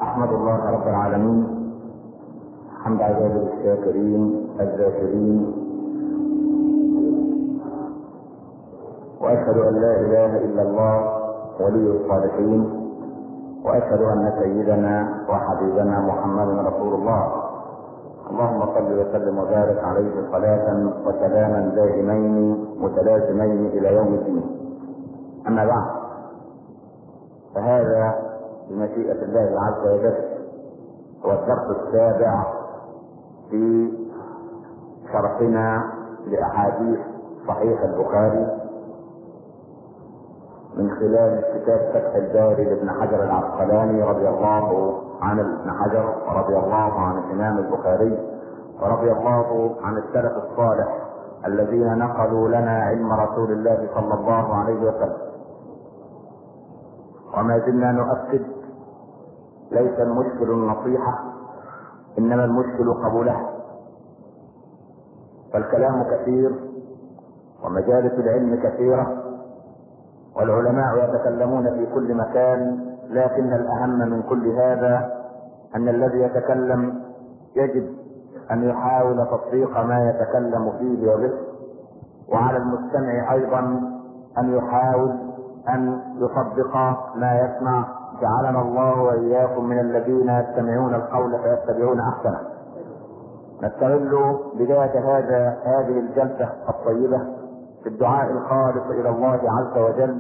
احمد الله رب العالمين حمد عباده الشاكرين الذاكرين واشهد ان لا اله الا الله ولي الصالحين واشهد ان سيدنا وحبيبنا محمدا رسول الله اللهم صل وسلم وبارك عليه صلاة وسلاما دائمين متلازمين الى يوم الدين. اما بعد فهذا بمشيئة الله عز وجل هو الدرس السابع في شرحنا لاحاديث صحيح البخاري من خلال كتاب فتح الباري لابن حجر العسقلاني رضي الله عن ابن حجر ورضي الله عن الامام البخاري ورضي الله عن السلف الصالح الذين نقلوا لنا علم رسول الله صلى الله عليه وسلم وما زلنا نؤكد ليس المشكل النصيحة انما المشكل قبولها فالكلام كثير ومجالس العلم كثيره والعلماء يتكلمون في كل مكان لكن الاهم من كل هذا ان الذي يتكلم يجب ان يحاول تطبيق ما يتكلم فيه وبه وعلى المستمع ايضا ان يحاول ان يطبق ما يسمع جعلنا الله واياكم من الذين يستمعون القول فيتبعون احسنه نستغل بدايه هذا هذه الجلسه الطيبه في الدعاء الخالص الى الله عز وجل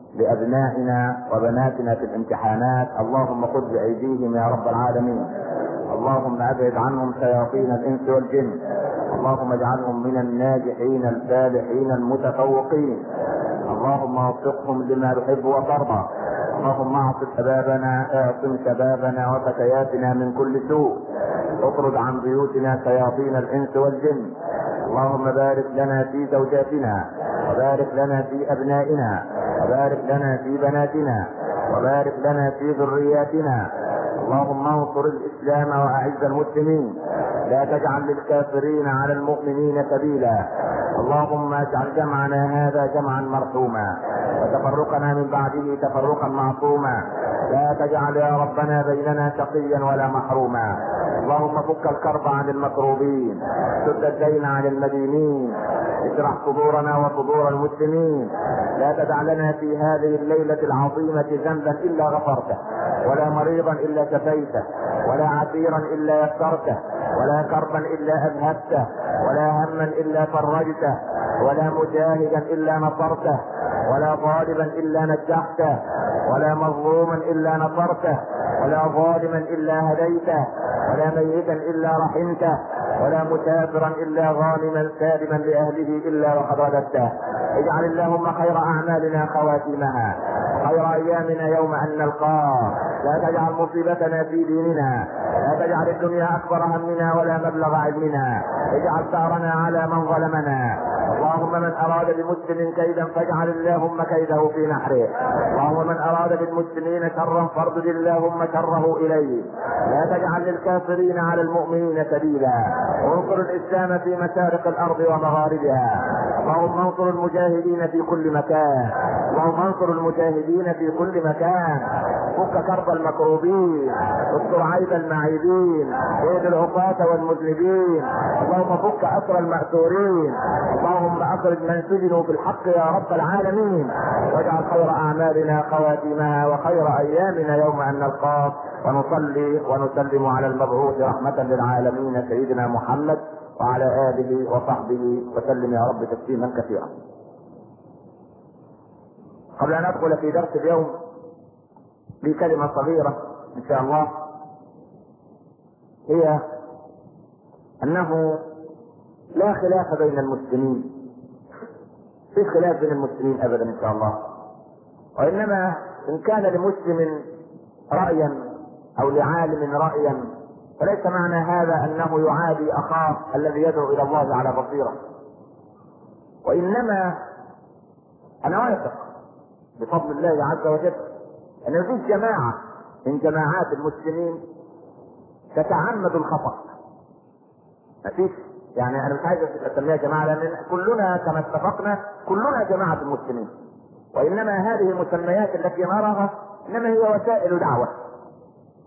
لابنائنا وبناتنا في الامتحانات اللهم خذ بايديهم يا رب العالمين اللهم ابعد عنهم شياطين الانس والجن اللهم اجعلهم من الناجحين الفالحين المتفوقين اللهم وفقهم لما تحب وترضى اللهم اعصم شبابنا اعصم شبابنا وفتياتنا من كل سوء اطرد عن بيوتنا شياطين الانس والجن اللهم بارك لنا في زوجاتنا وبارك لنا في ابنائنا وبارك لنا في بناتنا وبارك لنا في ذرياتنا اللهم انصر الاسلام واعز المسلمين لا تجعل للكافرين على المؤمنين سبيلا اللهم اجعل جمعنا هذا جمعا مرحوما وتفرقنا من بعده تفرقا معصوما لا تجعل يا ربنا بيننا شقيا ولا محروما اللهم فك الكرب عن المكروبين سد الدين عن المدينين اشرح صدورنا وصدور المسلمين لا تدع لنا في هذه الليلة العظيمة ذنبا إلا غفرته ولا مريضا إلا شفيته ولا عسيرا إلا يسرته ولا كربا إلا أذهبته ولا هما إلا فرجته ولا مجاهدا إلا نصرته ولا طالبا إلا نجحته ولا مظلوما إلا نصرته ولا ظالما إلا هديته ولا ميتا إلا رحمته ولا مسافرا إلا غانما سالما لأهله إلا وقد رددته اجعل اللهم خير أعمالنا خواتيمها خير أيامنا يوم أن نلقاه لا تجعل مصيبتنا في ديننا لا تجعل الدنيا أكبر همنا ولا مبلغ علمنا اجعل ثارنا على من ظلمنا اللهم من أراد بمسلم كيدا فاجعل اللهم كيده في نحره اللهم من أراد بالمسلمين شرا فاردد اللهم شره إليه لا تجعل للكافرين على المؤمنين سبيلا وانصر الإسلام في مشارق الأرض ومغاربها اللهم انصر المجاهدين في كل مكان اللهم انصر المجاهدين في كل مكان فك كرب المكروبين استر عيب المعيبين اهد العصاة والمذنبين اللهم فك أسر المأسورين اللهم أخرج من سجنوا في الحق يا رب العالمين واجعل خير أعمالنا خواتيمها وخير أيامنا يوم أن نلقاك ونصلي ونسلم على المبعوث رحمة للعالمين سيدنا محمد وعلى آله وصحبه وسلم يا رب تسليما كثيرا قبل أن أدخل في درس اليوم لي كلمة صغيرة إن شاء الله هي أنه لا خلاف بين المسلمين في خلاف بين المسلمين أبدا إن شاء الله وإنما إن كان لمسلم رأيا أو لعالم رأيا فليس معنى هذا أنه يعادي أخاه الذي يدعو إلى الله على بصيرة وإنما أنا واثق بفضل الله عز وجل أن في جماعة من جماعات المسلمين تتعمد الخطأ مفيش يعني انا مش عايز اسميها جماعه لان كلنا كما اتفقنا كلنا جماعه المسلمين وانما هذه المسميات التي نراها انما هي وسائل دعوه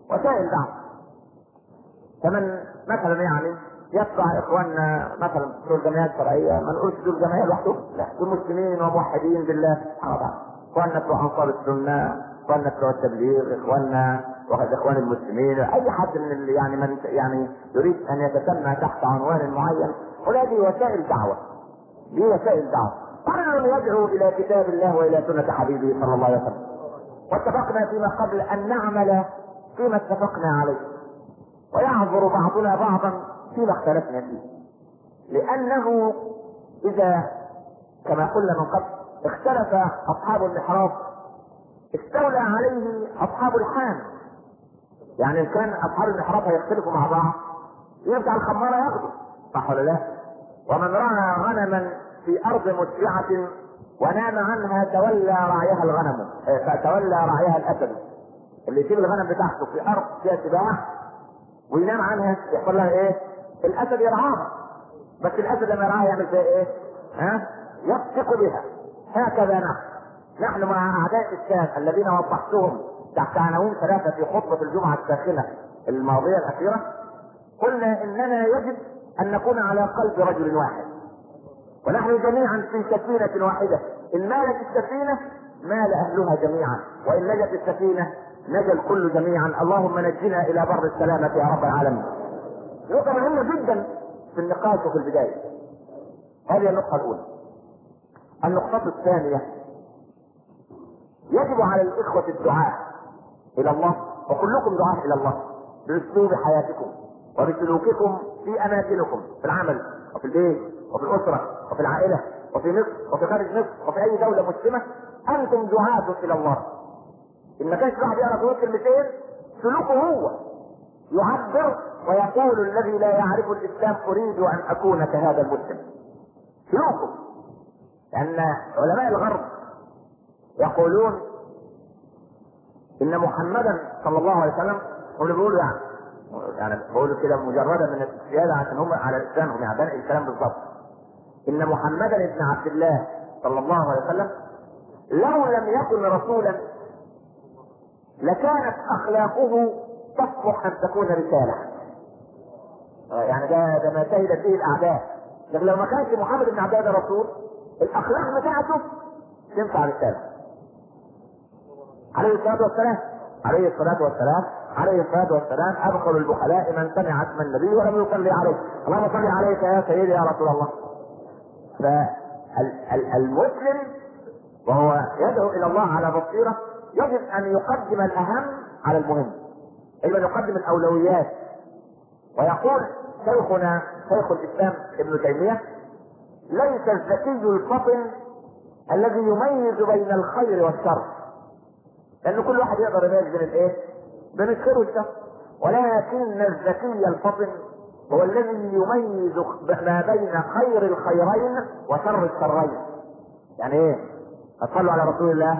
وسائل دعوه فمن مثلا يعني يتبع اخواننا مثلا دول جمعيات شرعيه ما نقولش دول جمعيه لوحدهم لا دول مسلمين وموحدين بالله سبحانه وتعالى اخواننا بتوع انصار السنه اخواننا بتوع التبليغ اخواننا واحد اخوان المسلمين اي حد من اللي يعني من يعني يريد ان يتسمى تحت عنوان معين هذه وسائل دعوه دي وسائل دعوه كل يدعو الى كتاب الله والى سنه حبيبه صلى الله عليه وسلم واتفقنا فيما قبل ان نعمل فيما اتفقنا عليه ويعذر بعضنا بعضا فيما اختلفنا فيه لانه اذا كما قلنا من قبل اختلف اصحاب المحراب استولى عليه اصحاب الحام يعني ان كان اصحاب المحراب هيختلفوا مع بعض يرجع الخمارة ياخده صح ولا لا؟ ومن راى غنما في ارض مسرعة ونام عنها تولى رعيها الغنم تولى رعيها الاسد اللي يسيب الغنم بتاعته في ارض فيها سباع وينام عنها يحصل لها ايه؟ الاسد يرعاها بس الاسد لما يرعاها يعمل فيها ايه؟ ها؟ يفتك بها هكذا نحن نحن مع اعداء الشام الذين وضحتهم تحت عناوين ثلاثه في خطبه الجمعه الساخنه الماضيه الاخيره قلنا اننا يجب ان نكون على قلب رجل واحد ونحن جميعا في سفينه واحده ان مالت السفينه مال اهلها جميعا وان نجت السفينه نجا الكل جميعا اللهم نجنا الى بر السلامه يا رب العالمين نقطه مهمه جدا في النقاش وفي البدايه هذه النقطه الاولى النقطه الثانيه يجب على الإخوة الدعاء إلى الله وكلكم دعاء إلى الله بأسلوب حياتكم وبسلوككم في أماكنكم في العمل وفي البيت وفي الأسرة وفي العائلة وفي مصر وفي خارج مصر وفي أي دولة مسلمة أنتم دعاة إلى الله إن ما كانش واحد يعرف يقول كلمتين سلوكه هو يعبر ويقول الذي لا يعرف الإسلام أريد أن أكون كهذا المسلم سلوكه لأن علماء الغرب يقولون ان محمدا صلى الله عليه وسلم هم اللي بيقولوا يعني يعني بقولوا كده مجردا من الزياده عشان هم على لسانهم يعني بنقل الكلام بالضبط ان محمدا ابن عبد الله صلى الله عليه وسلم لو لم يكن رسولا لكانت اخلاقه تصلح ان تكون رساله يعني ده ده ما شهدت به الاعداء لكن لو ما كانش محمد بن عبد الله رسول الاخلاق بتاعته تنفع رساله عليه الصلاه والسلام عليه الصلاه والسلام عليه الصلاه والسلام ادخل البخلاء من سمع اسم النبي ولم يصلي عليه اللهم صل عليك يا سيدي يا رسول الله فالمسلم وهو يدعو الى الله على بصيره يجب ان يقدم الاهم على المهم يجب ان يقدم الاولويات ويقول شيخنا شيخ الاسلام ابن تيميه ليس الذكي الفطن الذي يميز بين الخير والشر لان كل واحد يقدر يميز بين الايه؟ بين الخير والشر ولكن الذكي الفطن هو الذي يميز ما بين خير الخيرين وشر الشرين يعني ايه؟ صلوا على رسول الله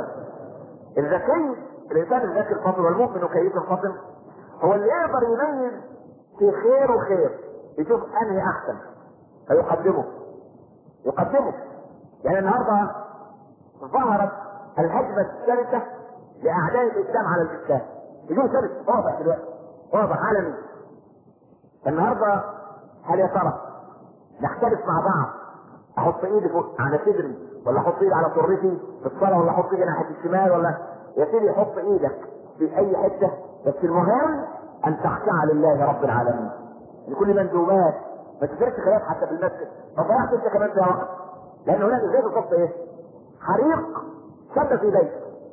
الذكي الانسان الذكي الفطن والمؤمن كيس الفطن هو اللي يقدر يميز في خير وخير يشوف انهي احسن فيقدمه يقدمه يعني النهارده ظهرت الهجمه الثالثه لاعداء الاسلام على الاسلام بدون ثالث واضح دلوقتي واضح عالمي النهارده هل يا ترى نختلف مع بعض احط ايدي فوق على صدري ولا احط ايدي على سرتي في الصلاه ولا احط ايدي ناحيه الشمال ولا يا سيدي حط ايدك في اي حته بس المهم ان تخشع لله رب العالمين لكل مندوبات ما تفرقش خلاف حتى في المسجد ما ضيعت انت كمان فيها وقت لان هناك زي بالظبط ايه؟ حريق شد في بيت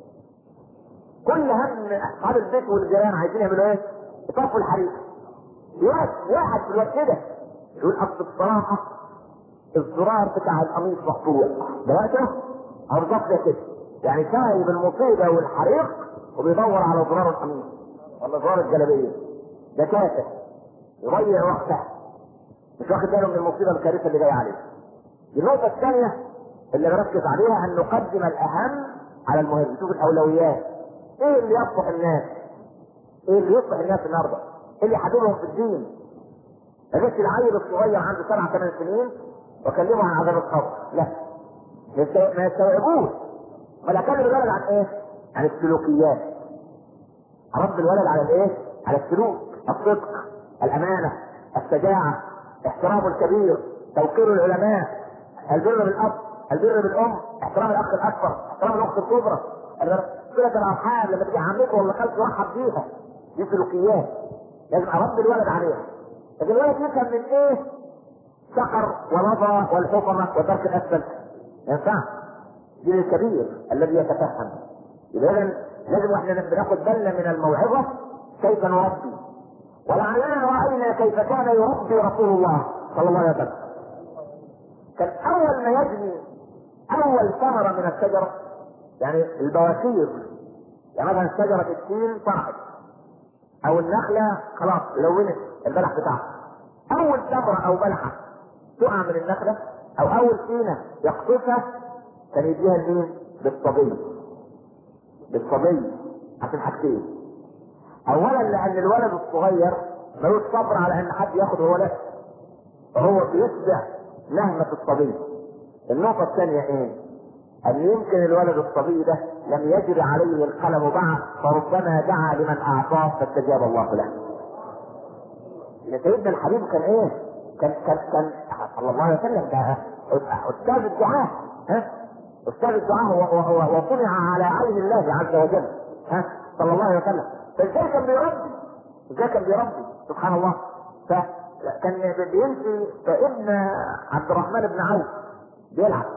كل هم اصحاب البيت والجيران عايزين يعملوا ايه؟ يطفوا الحريق واحد واحد في الوقت كده يقول اصل بصراحه الزرار بتاع القميص مقطوع دلوقتي اهو بالظبط كده يعني سايب المصيبه والحريق وبيدور على زرار القميص ولا زرار الجلابيه ده كافر يضيع وقته مش واخد باله من المصيبه الكارثه اللي جايه عليه النقطه الثانيه اللي بركز عليها ان نقدم الاهم على المهم نشوف الاولويات ايه اللي يصلح الناس ايه اللي يصلح الناس النهارده ايه اللي يحببهم في الدين ما جبت العيل الصغير عنده سبع ثمان سنين واكلمه عن عذاب القبر لا ما يستوعبوش ولا اكلم الولد عن ايه؟ عن السلوكيات رب الولد على الايه؟ على السلوك الصدق الامانه الشجاعه احترام الكبير توقير العلماء البر بالاب البر بالام احترام الاخ الاكبر احترام الاخت الكبرى صله الارحام لما تيجي عمته ولا خالته يرحب بيها دي سلوكيات لازم اربي الولد عليها لكن الولد يفهم من ايه سقر ولظى والحطمه وترك الاسفل ما ينفعش دين الكبير الذي يتفهم اذا لازم واحنا بناخد بالنا من الموعظه كيف نربي ولعلنا راينا كيف كان يربي رسول الله صلى الله عليه وسلم كان اول ما يجني اول ثمره من الشجره يعني البواكير يعني مثلا شجره التين طلعت او النخله خلاص لونت البلح بتاعها اول ثمره او بلحه تقع من النخله او اول سينه يقطفها كان يديها لمين؟ بالصبي بالصبي عشان حاجتين اولا لان الولد الصغير ملوش صبر على ان حد ياخد هو لا هو بيتبع نهمة الصبي النقطة الثانية ايه؟ ان يمكن الولد الصبي ده لم يجري عليه القلم بعد فربما دعا لمن اعطاه فاستجاب الله له. إن سيدنا الحبيب كان ايه؟ كان كان كان صلى الله عليه وسلم ده استاذ الدعاء ها؟ استاذ الدعاء وصنع على عين الله عز وجل ها؟ صلى الله عليه وسلم فازاي كان بيربي؟ ازاي كان بيربي؟ سبحان الله فكان بيمشي فابن عبد الرحمن بن عوف بيلعب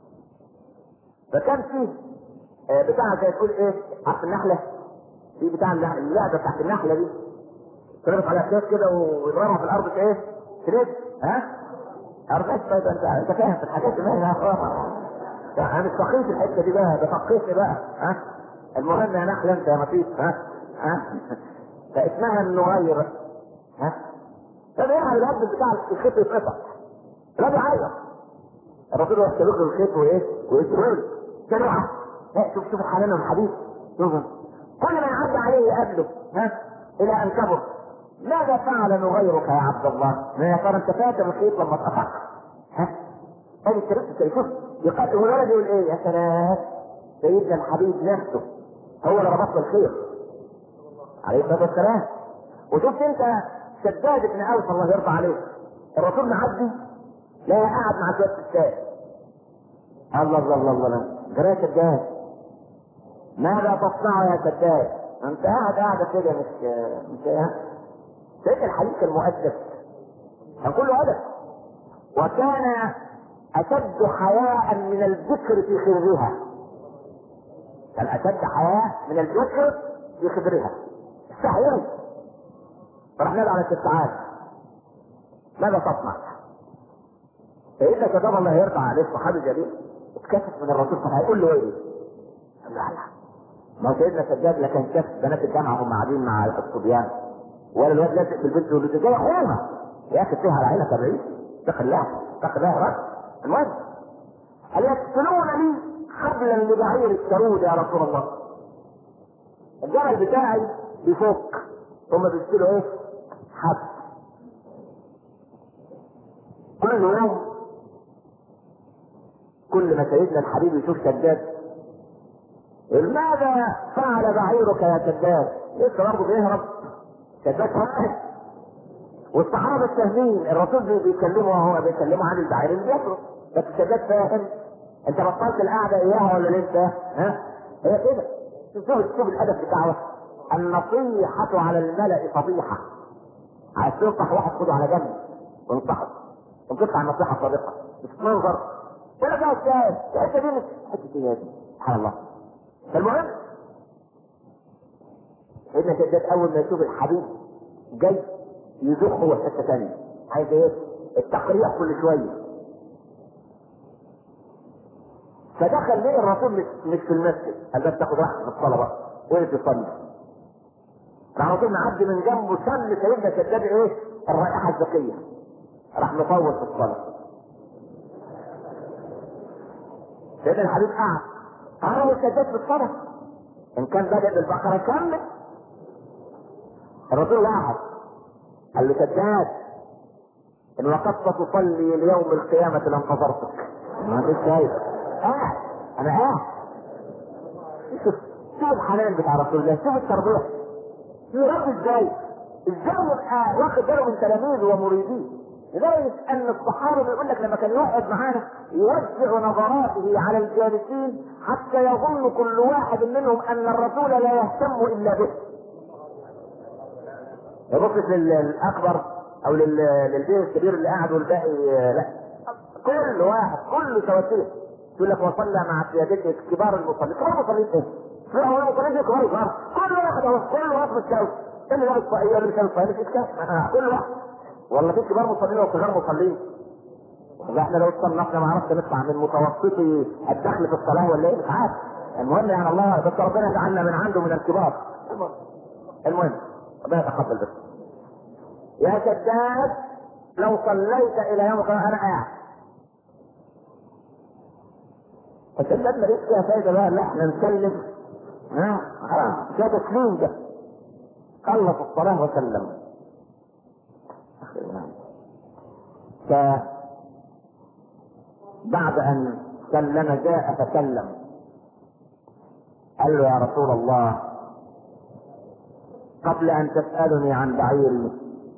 فكان فيه بتاع زي تقول ايه عارف النحله في بتاع اللعبه بتاعت النحله دي تضرب على كيس كده ويضربها في الارض ايه؟ تريد ها؟ عرفت طيب انت انت فاهم في الحاجات دي ما انا مش فقيت الحته دي بقى ده فقيتني بقى ها؟ المهم يا نحله انت يا مفيش ها؟ ها؟ فاسمها النغير ها؟ فبيعمل الاب بتاع الخيط يتقطع لا بيعيط الرسول يستلق له الخيط وايه؟ ويسرق سرعه لا شوف شوف حنانه الحديث شوف كل ما يعدي عليه يقابله ها؟ الى ان كبر ماذا فعل نغيرك يا عبد الله؟ ما يا ترى انت فاكر الخيط لما اتقطع؟ ها؟ ادي الكريم شوف يقاتل الولد يقول ايه؟ يا سلام سيدنا الحبيب نفسه هو اللي ربط الخيط عليه الصلاه والسلام وشفت انت شداد بن اوس الله يرضى عليه الرسول معدي لا قاعد مع شويه ستات الله الله الله الله جرى يا شداد ماذا تصنع يا شداد؟ انت قاعد قاعده كده مش مش ايه سيدنا الحديث كان مؤدب كان كله ادب وكان اشد حياء من الذكر في خدرها كان اشد حياء من الذكر في خدرها استحيوا راح نادى على ست ساعات ماذا تصنع؟ سيدنا كتاب الله يرضى عليه الصحابي الجليل اتكسف من الرسول كان هيقول له ايه؟ قال له لا ما هو سيدنا سجاد لا كان شاف بنات الجامعه هم قاعدين مع الصبيان ولا الواد لازق في البنت يقول له زي اخوها يا اخي اتقي على عينك يا بعيد اتق الله اتق الله يا رجل المهم هل يقتلون لي حبلا لبعير السرود يا رسول الله الجمل بتاعي بيفك هم بيشتروا ايه؟ حب كل يوم كل ما سيدنا الحبيب يشوف شداد ماذا فعل بعيرك يا شداد؟ لسه برضه بيهرب شداد واحد والصحابه التهمين الرسول بيكلمه وهو بيكلمه عن البعير اللي بيخرج بس شداد فاهم انت بطلت القعده اياها ولا لسه؟ ها؟ هي كده شوف شوف الادب بتاعه النصيحة على الملأ فضيحة عايز تنصح واحد خده على جنب وانصحه وتطلع النصيحة صادقة مش منظر ولا بقى الشاهد الحتة دي مش حتة ايه دي سبحان الله فالمهم سيدنا شداد أول ما يشوف الحبيب جاي يزخ هو في حتة ثانية عايز ايه؟ التقريع كل شوية فدخل ليه الرسول مش, مش في المسجد قال بس تاخد راحتك في الصلاة بقى وين تصلي راح رسول معدي من جنبه سن سيدنا شداد ايه؟ الرائحة الزكية راح مطول في الصلاة سيدنا الحبيب قعد قال شداد في الصلاة ان كان بدأ بالبقرة كمل الرسول قعد قال له شداد ان وقفت تصلي ليوم القيامة لانتظرتك ما فيش شايف قاعد انا قاعد شوف شوف الحنان بتاع رسول الله شوف التربية يربي ازاي؟ ازاي يبقى واخد باله من تلاميذه ومريديه لدرجة أن الصحابة بيقول لك لما كان يقعد معانا يوزع نظراته على الجالسين حتى يظن كل واحد منهم أن الرسول لا يهتم إلا به. يبص للأكبر أو لل- للبيه الكبير اللي قاعد والباقي آه، لا. كل واحد كله توسيع. يقول لك وصلى مع سيادته كبار المصلين، كبار المصلين إيه؟ في هو المصلين دي كبار كبار، كل واحد أهو كل واحد متجوز. اللي لابس طاقية اللي مش لابس طاقية مش إشكال، آه، كل واحد. والله في كبار مصلين وصغار مصلين والله احنا لو اتصنفنا ما عرفت نطلع من متوسطي الدخل في الصلاه ولا ايه مش عارف المهم يعني الله بس ربنا يجعلنا من عنده من الكبار المهم المهم ربنا يتقبل بس يا شداد لو صليت الى يوم القيامه انا قاعد فشداد ماليش فيها فايده بقى لا احنا نسلم ها خلاص ده تسليم ده خلص الصلاه وسلم ف بعد ان سلم جاء فسلم قال له يا رسول الله قبل ان تسالني عن بعيري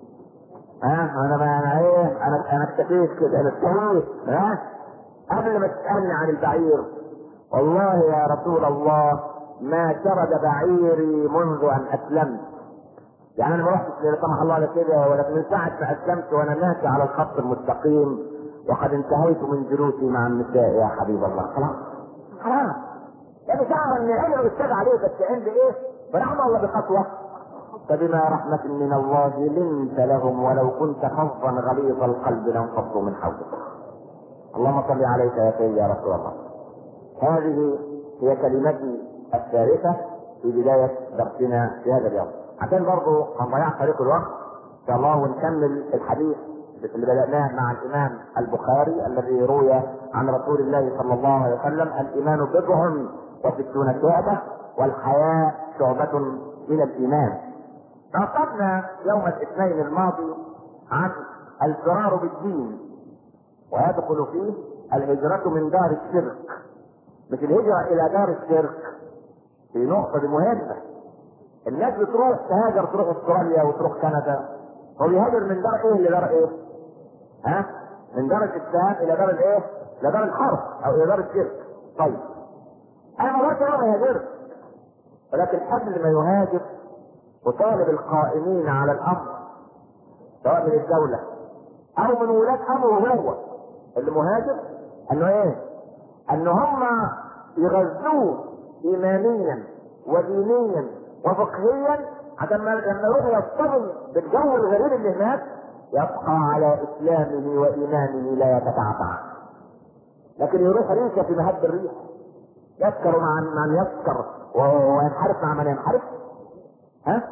ها انا ما انا ايه انا انا اكتفيت كده انا اكتفيت ها قبل ما تسالني عن البعير والله يا رسول الله ما شرد بعيري منذ ان اسلمت يعني انا ما رحتش لا سمح الله على كده ولكن من ساعه ما اسلمت وانا ماشي على الخط المستقيم وقد انتهيت من جلوسي مع النساء يا حبيب الله خلاص خلاص يعني شعر ان العلم بيشتغل عليه بس عند ايه؟ برحمه الله بخطوه فبما رحمة من الله لنت لهم ولو كنت فظا غليظ القلب لانفضوا من حولك. اللهم صل عليك يا سيدي يا رسول الله. هذه هي كلمتي الثالثة في بداية درسنا في هذا اليوم. عشان برضه ما نضيعش طريق الوقت ان شاء الله ونكمل الحديث اللي بدأناه مع الإمام البخاري الذي روي عن رسول الله صلى الله عليه وسلم الإيمان بضع وستون شعبة والحياء شعبة من الإيمان. ناقشنا يوم الاثنين الماضي عن الفرار بالدين ويدخل فيه الهجرة من دار الشرك مش الهجرة إلى دار الشرك في نقطة دي مهمة الناس بتروح تهاجر تروح استراليا وتروح كندا هو بيهاجر من دار ايه لدار ايه؟ ها؟ من دار الاسلام الى دار الايه؟ الى دار الحرب او الى دار الشرك. طيب. انا ما قلت انا ما يهاجرش. ولكن قبل ما يهاجر وطالب القائمين على الامر سواء من الدولة او من ولاة امره هو اللي مهاجر انه ايه؟ ان هم يغذوه ايمانيا ودينيا وفقهيا عشان ما لما يروح يصطدم بالجو الغريب اللي هناك يبقى على اسلامه وايمانه لا يتعتع لكن يروح ريشه في مهب الريح يسكر مع من يسكر وينحرف مع من ينحرف ها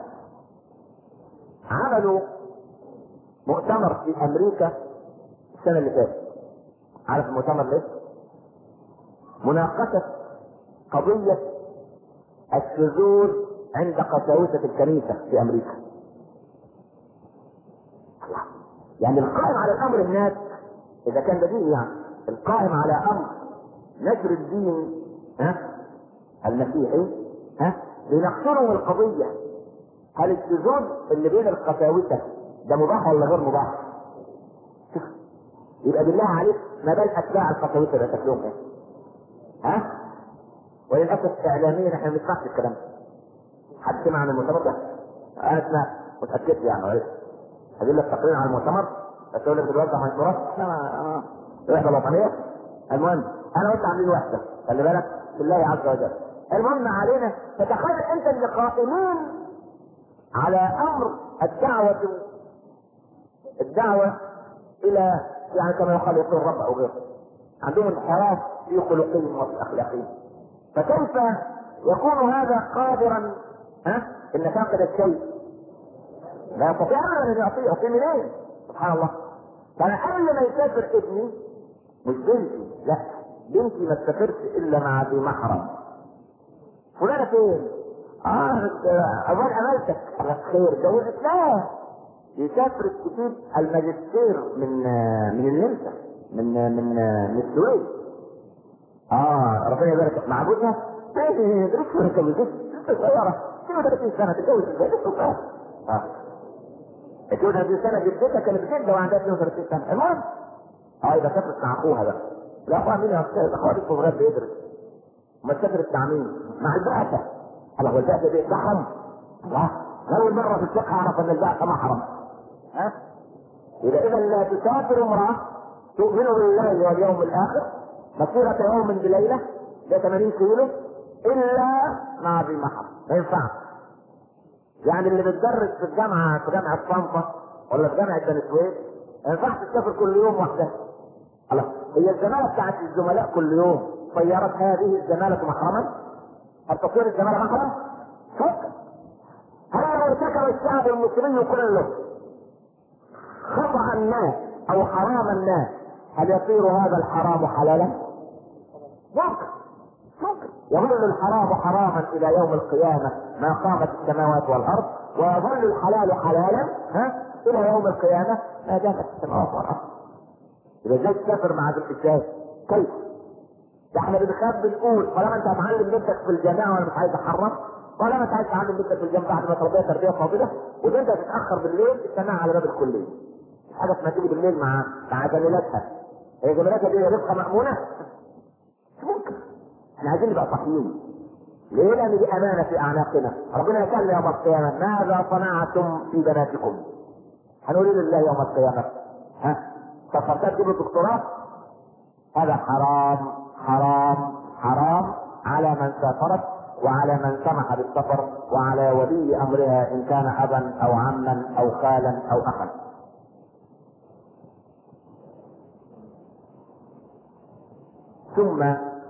عملوا مؤتمر في امريكا السنه اللي فاتت عارف المؤتمر ليه؟ مناقشه قضيه الشذوذ عند قساوسة الكنيسة في أمريكا. يعني القائم على الأمر الناس إذا كان ده دين يعني القائم على أمر نشر الدين ها المسيحي ها بيناقشوا القضية هل الشذوذ اللي بين القساوسة ده مباح ولا غير مباح؟ شوف يبقى بالله عليك ما بال أتباع القساوسة ده شكلهم إيه؟ ها؟ وللأسف إعلاميا إحنا ما بنسمعش الكلام ده. حد سمع عن المؤتمر ده؟ انا سمعت متاكد يعني ولا هجيب لك تقرير عن المؤتمر بس اقول لك دلوقتي منشورات احنا الوحده الوطنيه المهم انا قلت عاملين وحده خلي بالك بالله عز وجل المهم علينا فتخيل انت اللي قائمين على امر الدعوه الدعوه الى يعني كما يقال يقول الرب او غيره عندهم انحراف في خلقهم وفي اخلاقهم فكيف يكون هذا قادرا ها ان فاقد الشيء لا يستطيع ابدا ان يعطيه يعطيه منين؟ سبحان الله فانا قبل ما يسافر ابني مش بنتي لا بنتي ما تسافرش الا مع ذي محرم فلانه فين؟ اه اول عملتك على خير جوزت لا يسافر تجيب الماجستير من من النمسا من من من السويد اه ربنا يبارك مع جوزها ايه لسه ما كملتش لسه صغيره 32 سنه تتجوز ازاي؟ لسه اه 32 سنه جدتها كانت جده وعندها 32 سنه المهم اه يبقى سافرت مع اخوها بقى لا اخوها مين يا استاذ؟ اخوها لسه صغير بيدرس ما سافرت مع مين؟ مع البعثه الله والبعثه دي محرم الله اول مره في الفقه اعرف ان البعثه محرم ها؟ يبقى اذا لا تسافر امراه تؤمن بالله واليوم الاخر مسيرة يوم بليلة ده 80 كيلو الا مع ذي محرم ما ينفعش يعني اللي بتدرس في الجامعة في جامعة طنطا ولا في جامعة بني سويف ما ينفعش تسافر كل يوم وحدها خلاص هي الزمالة بتاعت الزملاء كل يوم صيرت هذه الزمالة محرما؟ هل تصير الزمالة محرم؟ فكر هل لو ارتكب الشعب المصري كله خطأ الناس او حرام الناس هل يصير هذا الحرام حلالا؟ ممكن ممكن يظل الحرام حراما الى يوم القيامه ما قامت السماوات والارض ويظل الحلال حلالا ها الى يوم القيامه ما دامت السماوات والارض يبقى ازاي تسافر مع ذي الحجاج؟ كيف؟ ده احنا بنخاف بنقول طالما انت هتعلم بنتك في الجامعه وانا مش عايز احرم طالما انت عايز تعلم بنتك في الجامعه بعد ما تربيها تربيه فاضله وبنتك تتاخر بالليل تستناها على باب الكليه مش حاجه اسمها تيجي بالليل مع مع زميلاتها هي زميلاتها دي رزقها مامونه مش ممكن احنا عايزين نبقى صحيين ليه؟ لان دي امانه في اعناقنا ربنا يسال يوم القيامه ماذا صنعتم في بناتكم؟ هنقول لله يوم القيامه ها تصدقت تجيب الدكتوراه هذا حرام حرام حرام على من سافرت وعلى من سمح بالسفر وعلى ولي امرها ان كان ابا او عما او خالا او اخا ثم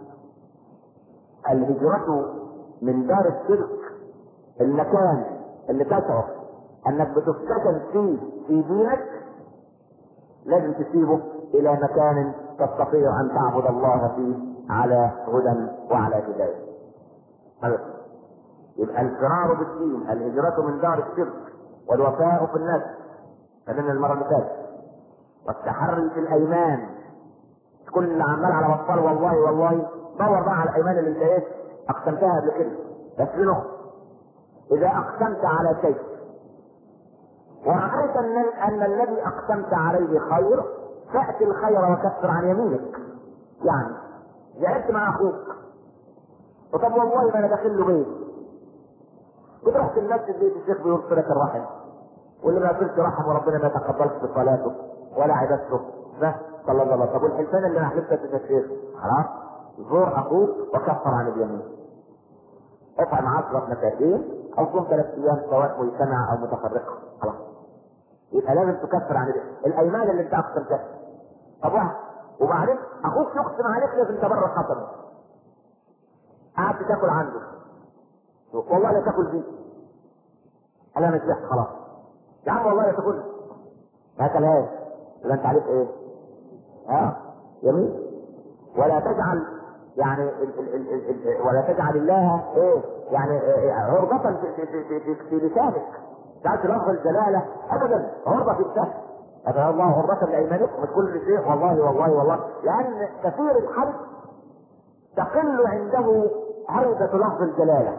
الهجرة من دار الشرك المكان اللي تشعر انك بتفتتن فيه في دينك لازم تسيبه الى مكان تستطيع ان تعبد الله فيه على هدى وعلى هدايه. يبقى الفرار بالدين الهجرة من دار الشرك والوفاء في النفس خلينا المرة اللي فاتت والتحري في الايمان كل اللي عمال على بطال والله والله دور بقى على الايمان اللي انت ايه اقسمتها قبل كده بس في نقطة اذا اقسمت على شيء ورأيت ان ان الذي اقسمت عليه خير فأتي الخير وكفر عن يمينك يعني زعلت مع اخوك وطب والله ما انا داخل له بيت كنت رحت المسجد بيت الشيخ بيقول صلة الرحم واللي ما يصلش رحم وربنا ما يتقبلش بصلاته ولا عبادته ده صلى الله عليه وسلم طب والحلفان اللي انا حلفتها في الشيخ خلاص زور اخوك وكفر عن اليمين اطعم عشرة مساكين او صوم ثلاث ايام سواء مجتمع او متفرقة خلاص يبقى لازم تكفر عن اليمين. الايمان اللي انت اقسمتها طب واحد وبعدين اخوك يقسم عليك لازم تبرر خطره قعدت تاكل عنده والله لا تاكل فيه انا مش خلاص يا عم والله لا تاكل ما اكلهاش يبقى انت عليك ايه؟ اه يمين ولا تجعل يعني ال ال ال ال ال ولا تجعل الله ايه يعني إيه عرضة في في في في, في, في لسانك تعرف لفظ الجلالة ابدا عرضة في السهل هذا الله عرضة لايمانكم من كل شيء والله والله والله لان كثير الحلف تقل عنده هيبة لفظ الجلالة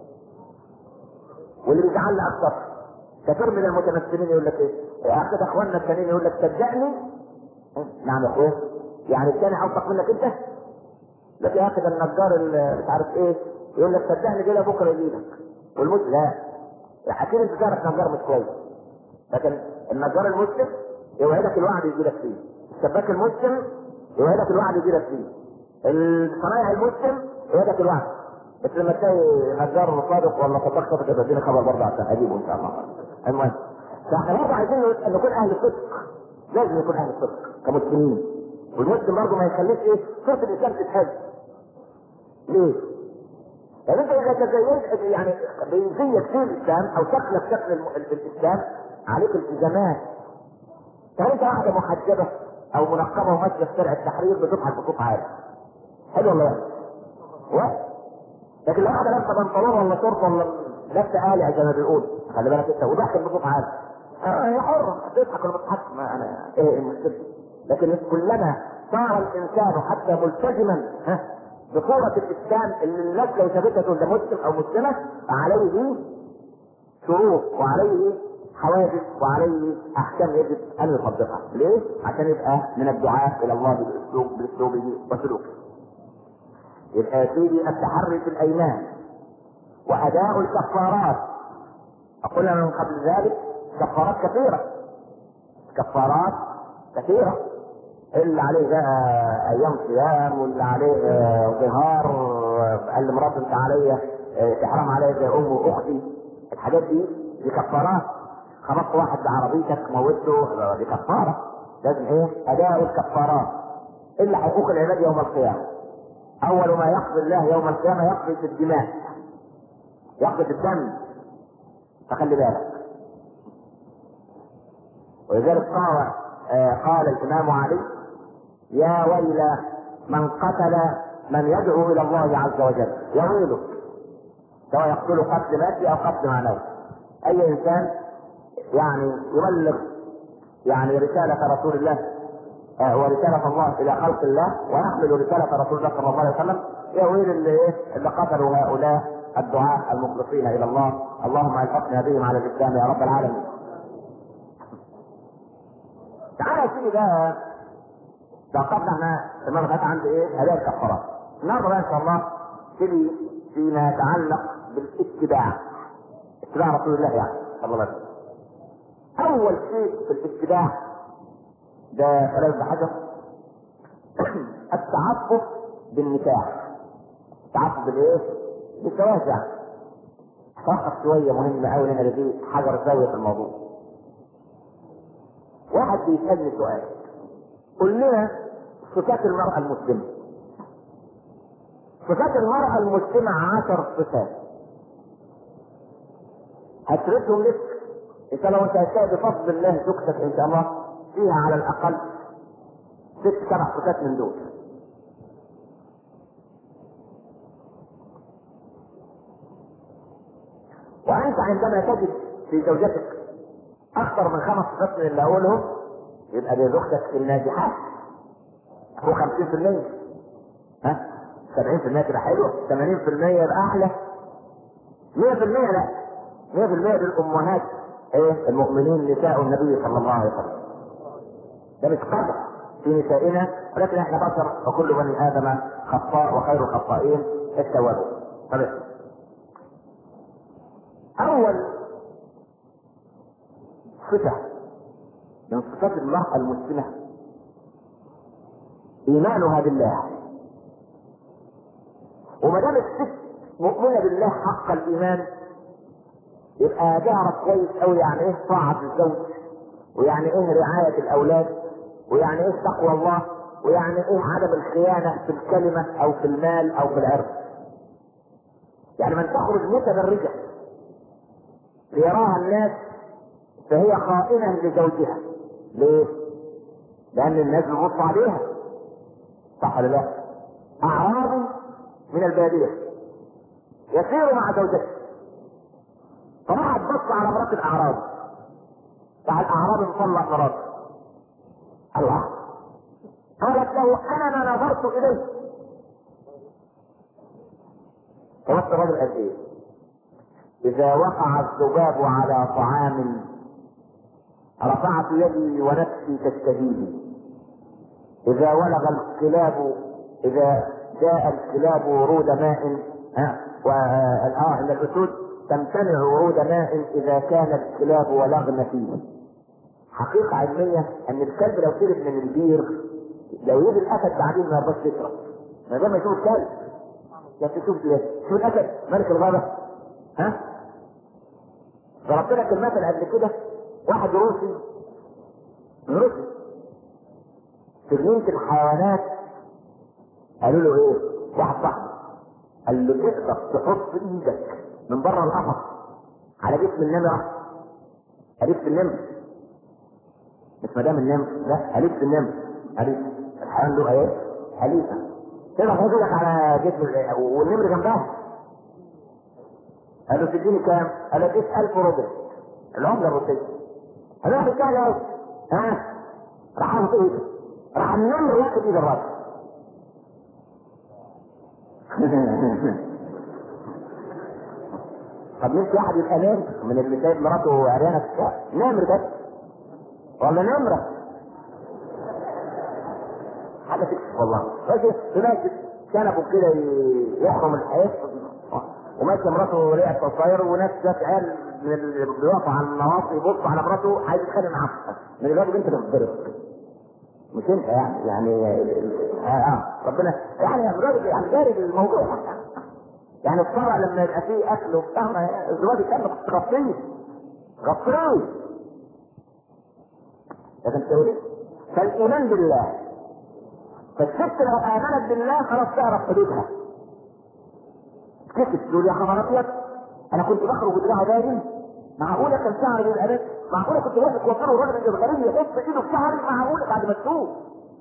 واللي بيزعلنا اكثر كثير من المتمثلين يقول لك ايه اخذ اخواننا الثانيين يقول لك صدقني نعم يا اخويا يعني الثاني اوثق منك انت لك يا اخي ده النجار اللي مش عارف ايه يقول لك صدقني كده بكره يجي لك والمسلم لا اكيد انت تعرف نجار مش كويس لكن النجار المسلم يوعدك الوعد يجي لك فيه السباك المسلم يوعدك الوعد يجي لك فيه الصنايعي المسلم يوعدك الوعد بس لما تلاقي نجار صادق ولا صدق صادق يبقى اديني خبر برضه عشان اجيبه ان شاء الله المهم فاحنا برضه عايزين نكون اهل صدق لازم نكون اهل صدق كمسلمين والمسلم برضه ما يخليش ايه صورة الاسلام تتهز ليه؟ لان انت اذا تزينت يعني بيزيك في الاسلام او شكلك شكل الم- ال- الاسلام عليك التزامات طب انت واحده محجبه او منقبه وماشيه في شارع التحرير بتضحك بصوت عالي حلو ولا لا؟ و لكن لو واحده لابسه بنطلون ولا شورت ولا لابسه قالع زي ما بيقولوا خلي بالك انت وضحك بصوت عالي آه، هي حره تضحك ولا ما تضحكش ما انا ايه المشكله لكن كلما صار الانسان حتى ملتزما ها بصورة الإسلام اللي الناس لو شافتها تقول ده مسلم أو مسلمة فعليه شروط وعليه حوادث وعليه أحكام يجب أن يطبقها، ليه؟ عشان يبقى من الدعاة إلى الله بأسلوب بأسلوبه وسلوكه. يبقى يا سيدي التحري في الأيمان وأداء الكفارات قلنا من قبل ذلك كفارات كثيرة كفارات كثيرة اللي عليه بقى ايام صيام واللي عليه آه، ظهار آه، قال لمراته انت عليا آه، تحرم عليا زي امي واختي الحاجات دي دي كفارات خبطت واحد بعربيتك موته آه، دي كفاره لازم ايه اداء الكفارات اللي حقوق العباد يوم القيامه اول ما يقضي الله يوم القيامه يقضي في الدماء يقضي في الدم فخلي بالك ولذلك قال آه، قال الامام علي يا ويل من قتل من يدعو الى الله عز وجل يا ويله سواء يقتل قتل مادي او قتل معنوي اي انسان يعني يبلغ يعني رسالة رسول الله آه، ورسالة الله إلى خلق الله ويحمل رسالة رسول الله صلى الله عليه وسلم يا ويل اللي إيه اللي قتلوا هؤلاء الدعاة المخلصين إلى الله اللهم الحقنا بهم على الإسلام يا رب العالمين. تعالى يا سيدي بقى توقفنا احنا المرة اللي فاتت عند ايه؟ أداء الكفارات. النهارده بقى إن شاء الله تبي فيما يتعلق بالاتباع. اتباع رسول الله يعني صلى الله عليه وسلم. أول شيء في الاتباع ده كلام ابن حجر التعفف بالنكاح. التعفف بالايه؟ بالزواج يعني. فقط شوية مهمة أوي لأن دي حجر زاوية في الموضوع. واحد بيسألني سؤال قل لنا صفات المرأة المسلمة صفات المرأة المسلمة عشر صفات هتردهم لك انت لو انت هتلاقي بفضل الله زوجتك ان شاء الله فيها على الاقل ست سبع صفات من دول وانت عندما تجد في زوجتك اكثر من خمس صفات من اللي اقولهم يبقى دي زوجتك في الناجحات هو 50% ها 70% تبقى حلوه 80% يبقى احلى 100% لا 100% للامهات ايه المؤمنين نساء النبي صلى الله عليه وسلم ده مش قدر في نسائنا ولكن احنا بشر وكل بني ادم خطاء وخير الخطائين التوابون طب اول صفه من صفات المرأة المسلمة إيمانها بالله وما دام الست مؤمنة بالله حق الإيمان يبقى تعرف كويس أوي يعني إيه طاعة الزوج ويعني إيه رعاية الأولاد ويعني إيه تقوى الله ويعني إيه عدم الخيانة في الكلمة أو في المال أو في العرض يعني من تخرج متبرجة ليراها الناس فهي خائنة لزوجها ليه؟ لأن الناس بيبصوا عليها صح ولا لا؟ أعرابي من البادية يسير مع زوجته فراح تبص على مرات الأعرابي راح الأعرابي مطلق مراته الله قالت له أنا ما نظرت إليه فبص الراجل قال إيه؟ إذا وقع الذباب على طعام رفعت يدي ونفسي تستجيبي إذا ولغ الكلاب إذا جاء الكلاب ورود ماء ها اه ان الاسود تمتنع ورود ماء اذا كان الكلاب ولغن فيه. حقيقة علمية ان الكلب لو شرب من البير لو يجي الاسد بعدين ما يرضاش يشرب. ما دام يشوف الكلب يا تشوف شوف الاسد ملك الغابة ها؟ ضربت لك المثل قبل كده واحد روسي روسي في جنينة الحيوانات قالوا له ايه؟ واحد صاحبي قال له تقدر تحط ايدك من بره القفص على جسم النمرة أليف النمر مش مدام النمر لا أليف النمر أليف الحيوان له ايه؟ أليفة تقدر تحط ايدك على جسم ال- والنمر جنبها قال له تديني كام؟ قال له اديك 1000 روبل العملة الروسية قال له كام قوي ها راح حاطط ايده راح النمر واخد ايد الراجل طب نفسي واحد يبقى نمر من اللي سايب مراته عريانه في الشارع نمر بس ولا نمره حاجه تكسب والله راجل ماشي كنبه كده ي- يحرم الحياه وماشي مراته ريحه تصاير وناس شاف عيال من اللي بيقفوا على النواصي يبص على مراته عايز يتخانق معاها من الراجل انت اللي بتضرب مش انت يعني يعني اه, آه. ربنا يعني الراجل يعني داري الموضوع يعني الصرع لما يبقى فيه اكل وبتاع ما- الزواج كان غطيه غطيه لكن تقول ايه؟ فالايمان بالله فالست لو امنت بالله خلاص تعرف حدودها كتب تقول يا خبر ابيض انا كنت بخرج بدراعه دايم معقوله كان شعري بالالات معقوله كنت واقف وفره الراجل الغريب يحط ايده في شعري معقوله بعد ما تشوف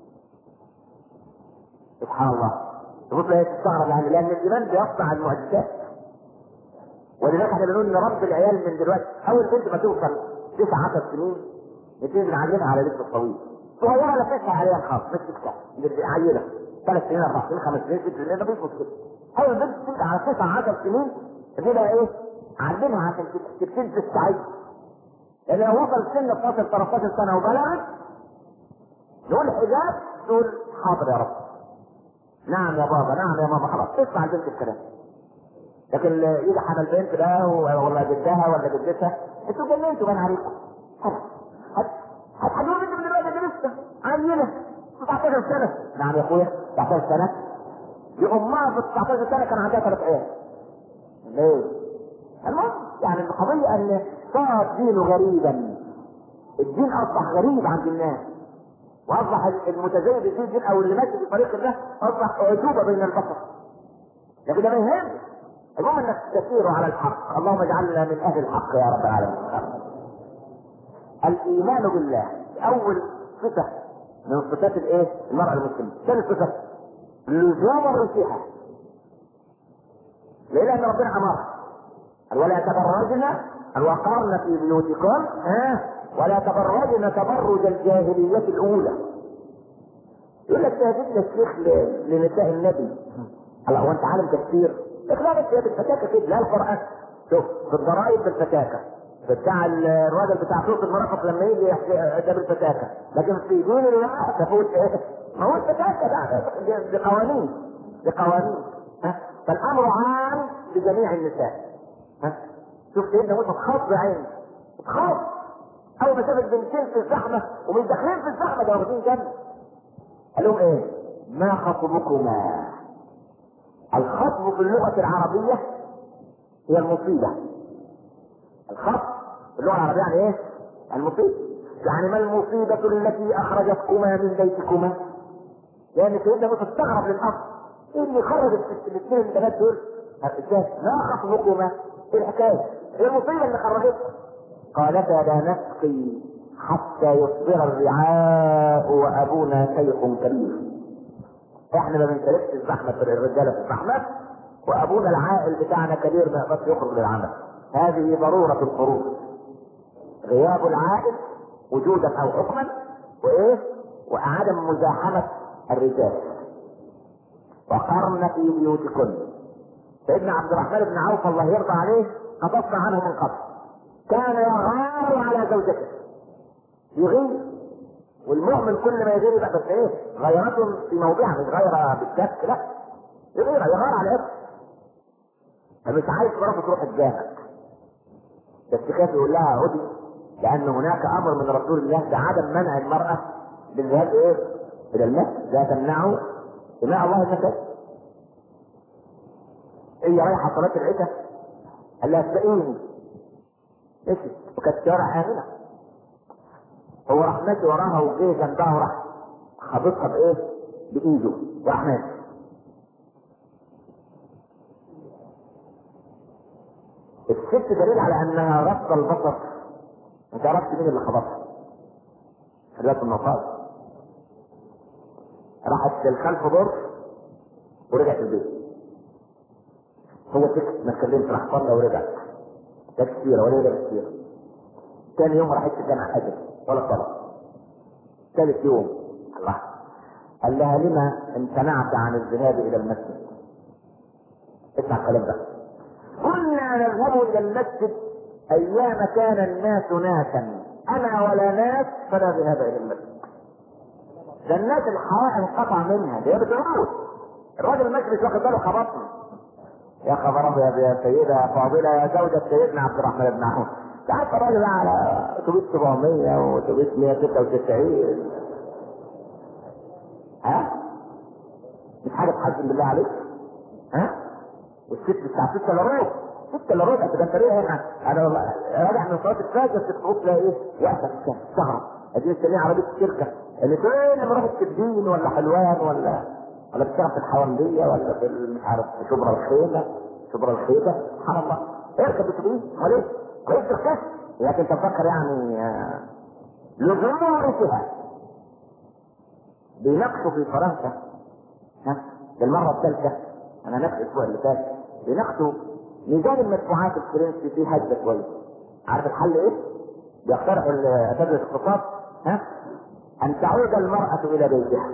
سبحان الله تبص لها تستغرب يعني لان الايمان بيصنع المعجزات ولذلك احنا بنقول ان رب العيال من دلوقتي اول بنت ما توصل تسع عشر سنين نبتدي نعلمها على لبس الطويل صغيره لا تسعى عليها خالص مش تكسر نبتدي عيله ثلاث سنين اربع سنين خمس سنين ست سنين مفيش مشكله اول بنت تبقى على تسع عشر سنين تبقى ايه علمها عشان تبتدي تستعد لان لو وصل سن 12 13 سنه وبلغت نقول حجاب تقول حاضر يا رب نعم يا بابا نعم يا ماما خلاص تسمع البنت الكلام لكن يجي حمل بنت ده ولا جدها ولا جدتها انتوا جننتوا بان عليكم خلاص هتحجبوا بنت من دلوقتي دي لسه عينه 19 سنه نعم يا اخويا 19 سنه دي امها في 19 سنه كان عندها ثلاث عيال ليه؟ المهم يعني القضيه ان صار الدين غريبا الدين اصبح غريب عند الناس واصبح المتزيد في الدين او اللي ماشي في طريق الله اصبح اعجوبه بين البشر لكن ده ما يهمش المهم انك تسير على الحق اللهم اجعلنا من اهل الحق يا رب العالمين الايمان بالله اول صفه من صفات الايه المرأة المسلمة ثاني صفة لزوم النصيحة ليه لان ربنا امرها قال ولا تبرجن قال وقرن في بيوتكم ها ولا تبرجن تبرج الجاهلية الأولى يقول لك تهديدنا الشيخ ل- لنساء النبي الله هو انت عالم تفسير لا بس هي بالفتاكة كده لا القرآن شوف في الضرائب بالفتاكة في بتاع ال- الراجل بتاع صوت المرافق لما يجي يحكي ده بالفتاكة لكن في دين الله تفوت ايه ما هو الفتاكة ده دي- دي قوانين دي قوانين ها فالامر عام لجميع النساء ها شوف سيدنا موسى اتخاف بعينه اتخاف اول ما شافت بنتين في الزحمه ومش داخلين في الزحمه ده واخدين جنب قال لهم ايه؟ ما خطبكما؟ الخطب في اللغه العربيه هي المصيبه الخطب في اللغه العربيه يعني ايه؟ المصيبه يعني ما المصيبه التي اخرجتكما من بيتكما؟ لان سيدنا موسى استغرب للاصل ايه اللي خرج الاثنين البنات دول؟ ازاي؟ ما خطبكما؟ ايه الحكايه؟ ايه المصيبه اللي خرجتكم؟ قالتا لا نسقي حتى يصبر الرعاء وابونا شيخ كبير احنا ما بنشاركش الزحمه في الرجاله في الزحمه وابونا العائل بتاعنا كبير ما يقدرش يخرج للعمل هذه ضروره الخروج غياب العائل وجودا او حكما وايه وعدم مزاحمه الرجال وقرن في بيوتكن سيدنا عبد الرحمن بن عوف الله يرضى عليه قصصنا عنه من قبل كان يغار على زوجته يغير والمؤمن كل ما يغير يبقى بس ايه غيرته في موضعها مش غيره بالشك لا يغير يغار على ايه مش عايز مراته تروح الجامع بس خاف يقول لها عدي لان هناك امر من رسول الله بعدم منع المراه بالذهاب ايه الى المسجد لا تمنعوا بماء الله المسجد هي رايحه صلاه العشاء قال لها اسبقيني مشيت وكانت الشوارع آمنة هو راح ماشي وراها وجه جنبها وراح خبطها بإيه؟ بإيده وراح ماشي الست دليل على انها غض البصر ما تعرفش مين اللي خبطها خلات النصارى راحت للخلف دور ورجعت البيت هو سكت ما اتكلمش راح صلى ورجع ده كتيرة ولا ده كتيرة تاني يوم راحت الجامعة حجر ولا صلاة ثالث يوم الله قال لها لما امتنعت عن الذهاب الى المسجد اسمع الكلام ده كنا نذهب الى المسجد ايام كان الناس ناسا انا ولا ناس فلا ذهاب الى المسجد ده الناس الحياة انقطع منها دي بتعود الراجل ماشي مش واخد باله خبطني يا خبر ابيض يا سيدة فاضلة يا زوجة سيدنا عبد الرحمن بن عوف تعرف الراجل على اتوبيس 700 واتوبيس 196 ها مش حاجة تحزن بالله عليك ها والست بتاع 6 الا ربع 6 الا ربع ده انت ليه هنا انا راجع من صلاه الفجر تبص تلاقي ايه واقفه في السهره ادي مستنيه عربيه الشركه اللي فين لما راحت الدين ولا حلوان ولا ولا بتشتغل في الحواليه ولا في مش عارف في شبرا الخيمه شبرا الخيمه سبحان الله اركب اتوبيس امال ايه؟ كويس تركز لكن تفكر يعني آه، لظروفها بيناقشوا في فرنسا ها للمره الثالثه انا نفس الاسبوع اللي فات بيناقشوا ميزان المدفوعات الفرنسي فيه هجه كويس عارف الحل ايه؟ بيقترحوا اساتذه الاقتصاد ها ان تعود المراه الى بيتها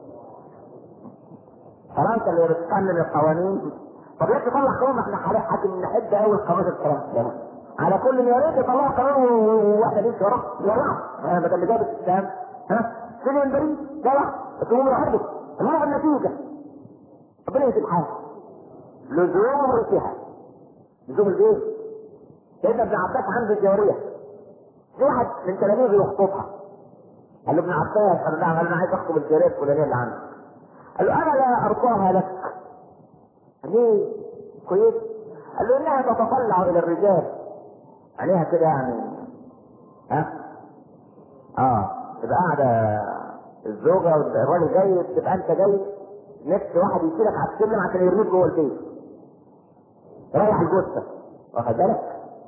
فرنسا اللي بتقنن القوانين طب ليه تطلع قانون احنا حاكم نحب قوي القانون الفرنسي ده على كل يا ريت يطلعوا قانون واحنا نمشي وراه وراه بدل اللي جاب السلام ها فين ينبري ده واحد بس هم يحبوا المهم النتيجه ربنا يهدي الحال لزوم رسها لزوم الايه؟ سيدنا ابن عباس عنده الجاريه في واحد من تلاميذه يخطبها قال له ابن عباس قال له نعم قال له انا عايز اخطب الجاريه الفلانيه اللي عندك قال له انا لا ارضاها لك ليه؟ كويس؟ قال له انها تتطلع الى الرجال عينيها كده يعني ها؟ اه تبقى قاعده الزوجه والراجل جاي تبقى انت جاي نفس واحد يشيلك على السلم عشان يرميك جوه البيت رايح الجثه واخد بالك؟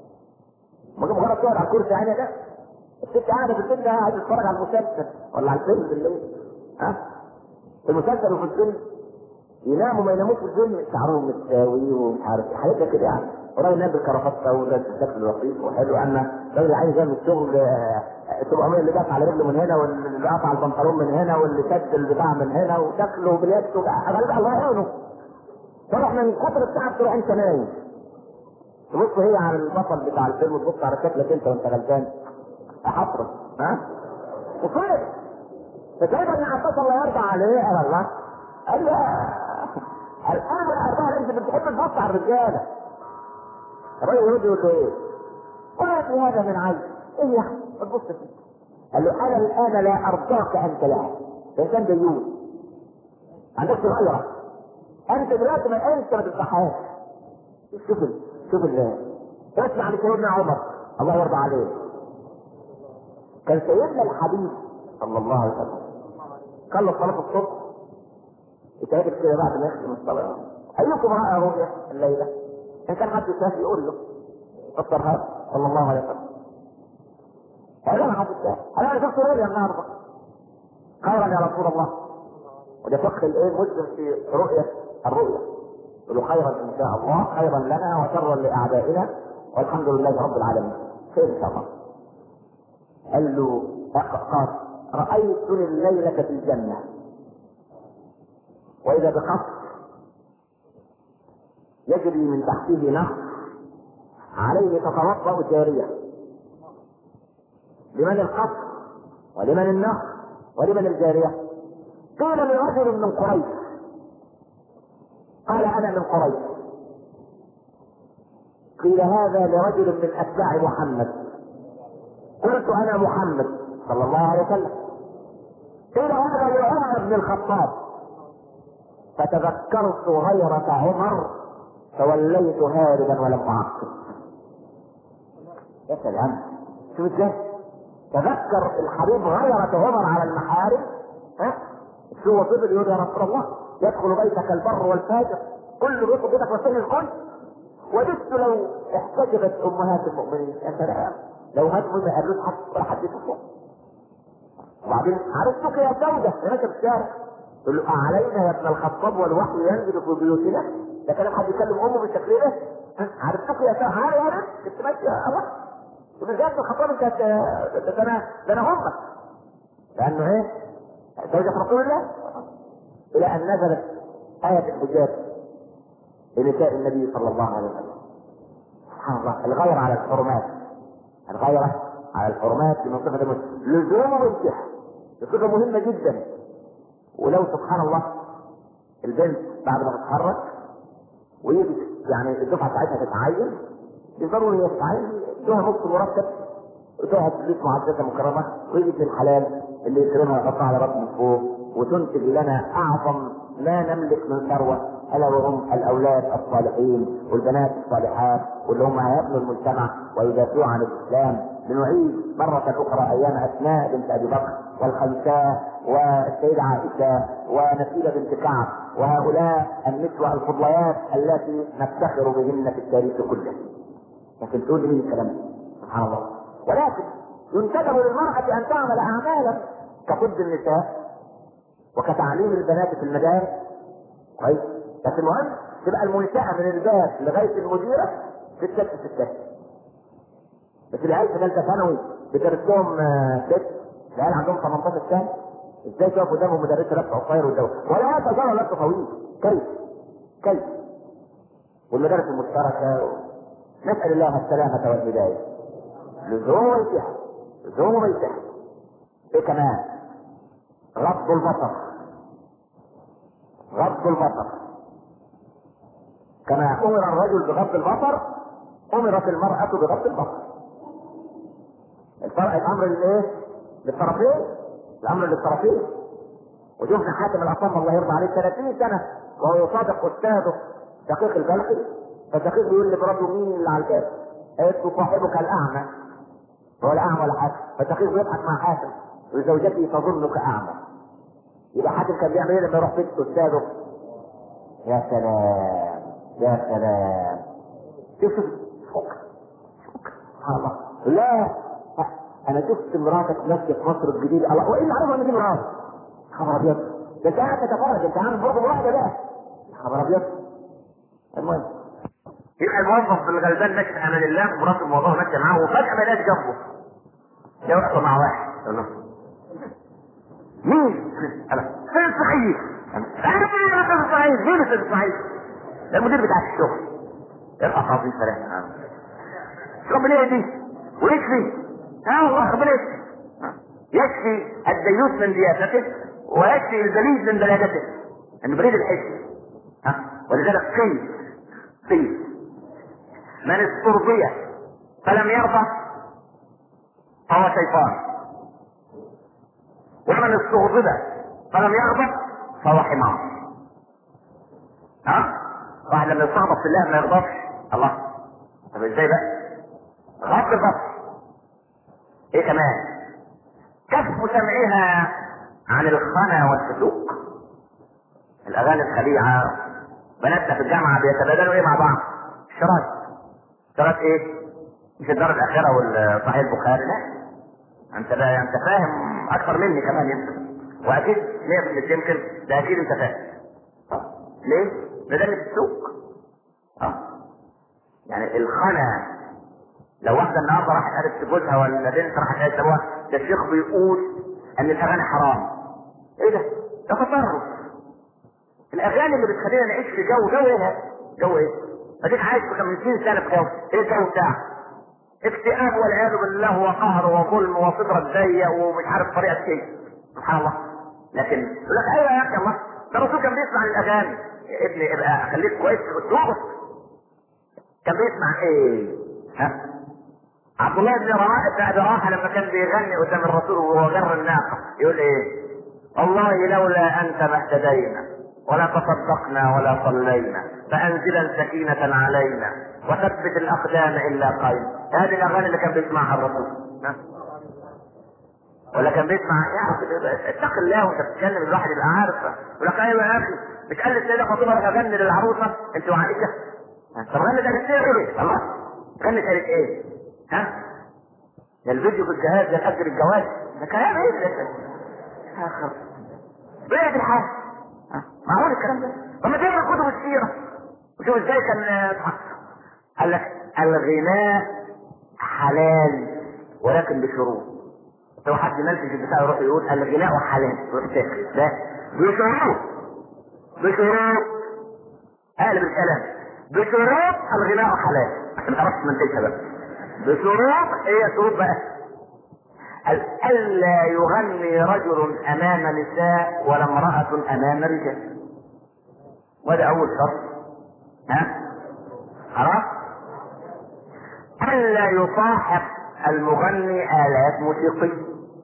مجرد تقعد على الكرسي عينها ده الست قاعده في البيت قاعده تتفرج على المسلسل ولا على الفيلم بالليل ها؟ في المسلسل وفي الفيلم يناموا ما يناموش في الفيلم شعرهم متساوي ومش عارف ايه حاجات كده يعني وراجل نام بالكرافته ولابس الشكل لطيف وحلو اما راجل عايز يعمل الشغل آه، 700 اللي دافع على رجله من هنا واللي قطع البنطلون من هنا واللي شد البتاع من هنا وشكله باليد غالبا الله يعينه طبعا من كتر التعب تروح انت نايم تبص هي على البطل بتاع الفيلم تبص على شكلك انت وانت غلبان احطرس ها وصير فكيف ابن عباس الله يرضى عليه قال الله قال له الان الاربعه انت بتحب تبص على الرجاله الراجل يقول له ايه؟ قلت لي هذا من عيب ايه يا اخي تبص فيه قال له انا الان لا ارضاك انت لا انسان ديون عندك صغيره انت دلوقتي ما انت ما تذبحهاش شوف ال- شوف ال اسمع لسيدنا عمر الله يرضى عليه كان سيدنا الحبيب صلى الله عليه وسلم خلص صلاه الصبح يتقابل كده بعد ما يختم الصلاه ايكم راى رؤيا الليله ان كان حد شاف يقول له فسرها صلى الله عليه وسلم قال انا حد شاف قال انا شفت رؤيا النهارده خيرا يا رسول الله وده فقه الايه مسلم في رؤيه الرؤيا يقول له خيرا ان شاء الله خيرا لنا وشرا لاعدائنا والحمد لله رب العالمين خير ان شاء الله قال له أق- قال رايتني الليله في الجنه واذا بقصر يجري من تحته نهر عليه تتوضا جاريه لمن القصر ولمن النهر ولمن الجاريه قيل لرجل من قريش قال انا من قريش قيل هذا لرجل من اتباع محمد قلت انا محمد صلى الله عليه وسلم قيل هذا لعمر بن الخطاب فتذكرت غيرة عمر فوليت هاربا ولم اعقب يا سلام شوف ازاي تذكر الحبيب غيرة عمر على المحارم ها شو هو فضل يقول يا رسول الله يدخل بيتك البر والفاجر كل بيت بيتك وسن الكل وددت لو احتجبت امهات المؤمنين يا سلام لو هدموا ما قالوش حد ولا حد يشوفه وبعدين عرفتك يا سودة يا ماشي في الشارع تقول له علينا يا ابن الخطاب والوحي ينزل في بيوتنا ده كلام حد يكلم امه بالشكل ده ها؟ عرفتك يا سودة عارف انا كنت ماشي يا الله يقول ازاي ابن الخطاب انت ده ده انا ده انا همك لانه ايه زوجة رسول الله الى ان نزلت آية الحجاب لنساء النبي صلى الله عليه وسلم سبحان الله الغيرة على الحرمات الغيرة على الحرمات من صفة المسلم لزوم وانتحاء صفة مهمة جدا ولو سبحان الله البنت بعد ما تتخرج ويجي يعني الدفعة بتاعتها تتعين يقدروا هي تتعين يدوها نص المرتب وتقعد في بيت معززة مكرمة ويجي في الحلال اللي يكرمها يحطها على راسه من فوق وتنتج لنا أعظم ما نملك من ثروة ألا وهم الأولاد الصالحين والبنات الصالحات واللي هم هيبنوا المجتمع ويدافعوا عن الإسلام لنعيد مرة أخرى أيام أسماء بنت أبي بكر والخنساء والسيدة عائشة ونسيبة بنت كعب وهؤلاء النسوة الفضليات التي نفتخر بهن في التاريخ كله لكن تقول لي الكلام ده سبحان الله ولكن ينتدب للمرأة أن تعمل أعمالا كطب النساء وكتعليم البنات في المدارس كويس لكن المهم تبقى المنشأة من الباب لغاية المديرة ستة ستات بس العيال في ثالثة ثانوي بتدرس لهم آه، ست العيال عندهم 18 سنة ازاي تقف قدامهم مدرسة لابسة عصاير والجو ولا هذا جرى لابسة طويل كيف كيف والمدارس المشتركة نسأل الله السلامة والهداية لزوم وانتحاء لزوم وانتحاء ايه كمان غض البصر غض البصر كما امر الرجل بغض البصر امرت المرأة بغض البصر الفرق الامر للايه؟ للطرفين الامر للطرفين وشفنا حاتم الاصم الله يرضى عليه 30 سنه وهو يصادق استاذه دقيق البلخي فالدقيق بيقول لمراته مين اللي على الباب؟ قالت له صاحبك الاعمى هو الاعمى ولا حاجه فالدقيق بيضحك مع حاتم وزوجتي تظنك اعمى يبقى حاتم كان بيعمل ايه لما يروح بيت استاذه؟ يا سلام يا سلام شوف شوف فك فك سبحان الله لا انا شفت مراتك ماشيه في مصر الجديده الله وايه اللي عرفها ان دي مراتك؟ خبر ابيض ده انت قاعد تتفرج انت عامل برضه واحده بقى خبر ابيض المهم يبقى الموظف الغلبان ماشي في امان الله ومراته الموضوع ماشيه معاه وفجاه ما يلاقيش جنبه يوقف مع واحد يقول له مين؟ انا فين صحيح؟ انا فين صحيح؟ مين فين صحيح؟ ده المدير بتاع الشغل ارفع خاطري سلام ربنا يهديه ويكفي ها والله ربنا يكفي يكفي الديوث من دياثته ويكفي البليد من بلادته البليد الحسي ها ولذلك قيل قيل من استرضي فلم يرضى فهو شيطان ومن استغضب فلم يغضب فهو حمار ها واحد لما يستغضب في الله ما يغضبش الله طب ازاي بقى غض البصر ايه كمان كف سمعها عن الخنا والفسوق الاغاني الخليعه بناتنا في الجامعه بيتبادلوا ايه مع بعض شرايط شرايط ايه مش الدار الاخره والصحيح البخاري لا انت بقى انت فاهم اكثر مني كمان يمكن واكيد 100% يمكن ده اكيد انت فاهم آه. ليه؟ ده ده السوق اه يعني الخنا لو واحدة النهارده راحت قالت لجوزها ولا بنت راحت قالت لابوها ده الشيخ بيقول ان الاغاني حرام ايه ده؟ ده تطرف الاغاني اللي بتخلينا نعيش في جو جو ايه ده؟ جو ايه؟ اديك عايش في 50 سنة في جو ايه الجو بتاعك؟ اكتئاب والعياذ بالله وقهر وظلم وفطرة ضيق ومش عارف طريقة ايه سبحان الله لكن يقول لك ايوه يا اخي الله ده الرسول كان بيسمع الاغاني يا ابني ابقى خليك كويس في اسلوبك كان بيسمع ايه؟ ها؟ عبد الله بن رواحه بن ابي رواحه لما كان بيغني قدام الرسول وهو جر الناقه يقول ايه؟ والله لولا انت ما اهتدينا ولا تصدقنا ولا صلينا فانزلا سكينة علينا وثبت الاقدام الا قيم هذه الاغاني اللي كان بيسمعها الرسول ها؟ ولا كان بيسمع يا اتق الله وانت بتتكلم الواحد يبقى عارف يقول لك ايوه يا اخي مش قال السيده فاطمه انا اغني للعروسه انت وعائشه طب غني ده كتير ايه الله غني قالت ايه ها ده الفيديو في الجهاز ده اجر الجواز ده كلام ايه ده اخر بعد الحال ها؟ معقول الكلام ده طب ما تقرا كتب السيره وشوف ازاي كان قال لك الغناء حلال ولكن بشروط لو حد منتج البتاع يروح يقول الغناء حلال يروح تاكل لا بشروط بشروط قالب الكلام بشروط الغناء حلال عشان تعرفش منتجها بس بشروط هي شروط بقى قال ألا يغني رجل أمام نساء ولا امرأة أمام رجال وده أول شرط ها خلاص ألا يصاحب المغني آلات موسيقية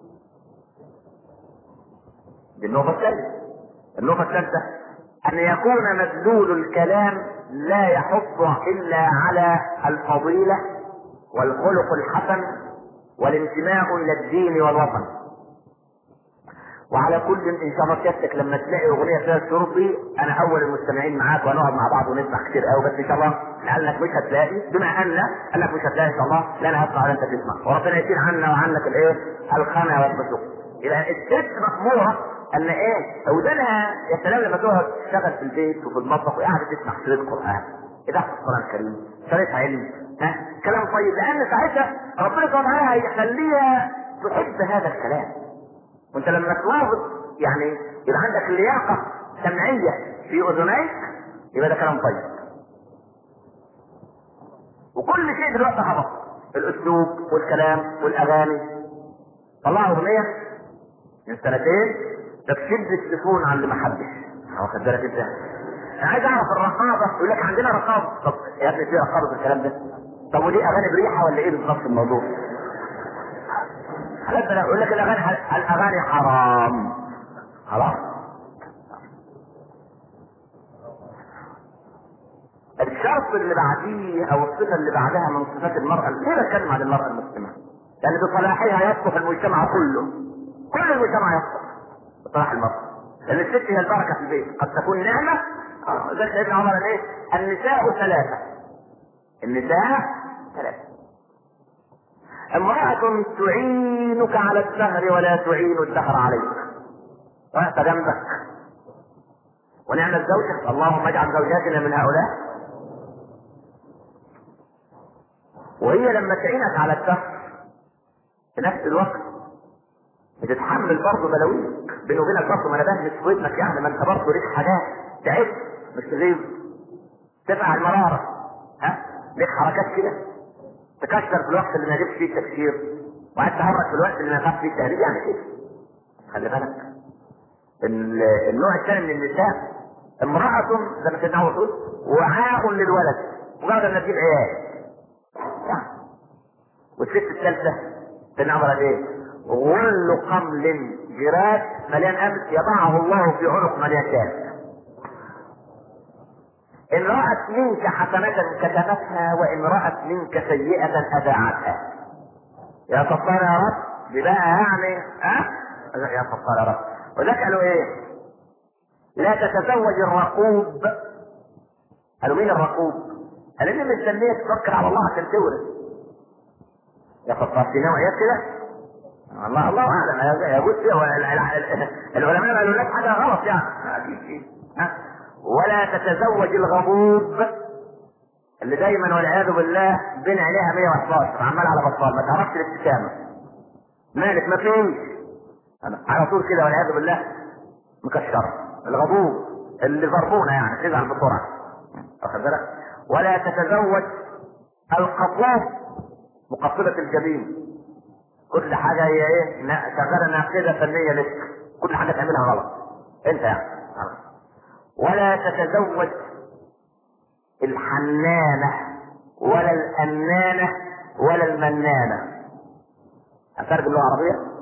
دي النقطة الثالثة النقطة الثالثة أن يكون مدلول الكلام لا يحض إلا على الفضيلة والخلق الحسن والانتماء إلى الدين والوطن وعلى كل ان شاء الله سيادتك لما تلاقي اغنيه فيها الشروط دي انا اول المستمعين معاك وهنقعد مع بعض ونسمع كتير قوي بس ان شاء الله لانك مش هتلاقي بما ان قال لك مش هتلاقي ان شاء الله لا انا هسمع ولا انت تسمع وربنا يشيل عنا وعنك الايه الخنا والفسوق يبقى الست مأمورة ان ايه ودانها يا سلام لما تقعد تشتغل في البيت وفي المطبخ وقاعده تسمع شريط قران اذاعه القران الكريم شريط علم ها كلام طيب لان ساعتها ربنا سبحانه وتعالى هيخليها تحب هذا الكلام وانت لما تواظب يعني يبقى عندك لياقه سمعيه في اذنيك يبقى ده كلام طيب وكل شيء دلوقتي هبط الاسلوب والكلام والاغاني طلعوا اغنيه من سنتين تشد التليفون عن اللي ما حبش واخد بالك انت انا عايز اعرف الرقابه يقول لك عندنا رقابه طب يا ابني في رقابه في الكلام ده طب وليه اغاني بريحه ولا ايه بالظبط الموضوع؟ حالات بلا يقول لك الاغاني الاغاني حرام خلاص الشرط اللي بعديه او الصفه اللي بعدها من صفات المراه ليه بتكلم عن المراه المسلمه؟ لان بصلاحها يصلح المجتمع كله كل المجتمع يصلح بصلاح المراه لان الست هي البركه في البيت قد تكون نعمه اه زي سيدنا عمر ايه؟ النساء ثلاثه النساء ثلاثه امرأة تعينك على الدهر ولا تعين الدهر عليك وقت جنبك ونعم الزوجة اللهم اجعل زوجاتنا من هؤلاء وهي لما تعينك على الدهر في نفس الوقت بتتحمل برضه بلاويك بيني وبينك برضه ما انا بهمس في ودنك يعني ما انت برضه ليك حاجات تعبت مش تغيب تفقع المرارة ها ليك حركات كده تكشر في الوقت اللي ما جبتش فيه تكشير وقعدت تهرج في الوقت اللي ما خدش فيه تهريج يعني كده خلي بالك النوع الثاني من النساء امرأة زي ما سيدنا عمر بيقول وعاء للولد مجرد ان تجيب عيال يعني والست الثالثة سيدنا عمر قال ايه؟ غل قمل جراد مليان امس يضعه الله في عنق مليان كاس إن رأت منك حسنة كتبتها وإن رأت منك سيئة أذاعتها يا ستار يا رب دي بقى يعني ها أه؟ يا ستار يا رب وذاك قالوا ايه لا تتزوج الرقوب قالوا مين الرقوب قال اللي مستنيه تفكر على الله عشان تورث يا ستار في نوعيات كده الله الله اعلم يجوز فيها العلماء قالوا لك حاجه غلط يعني اكيد ها ولا تتزوج الغضوب اللي دايما والعياذ بالله بين عينيها 111 عمال على بطال ما تعرفش الابتسامه مالك ما فيش على طول كده والعياذ بالله مكشره الغضوب اللي ضربونا يعني تزعل بسرعه واخد بالك ولا تتزوج القطوف مقصده الجبين كل حاجه هي ايه شغاله ناقده فنيه لك كل حاجه تعملها غلط انت يعني ولا تتزوج الحنانة ولا الأنانة ولا المنانة أترجم اللغة العربية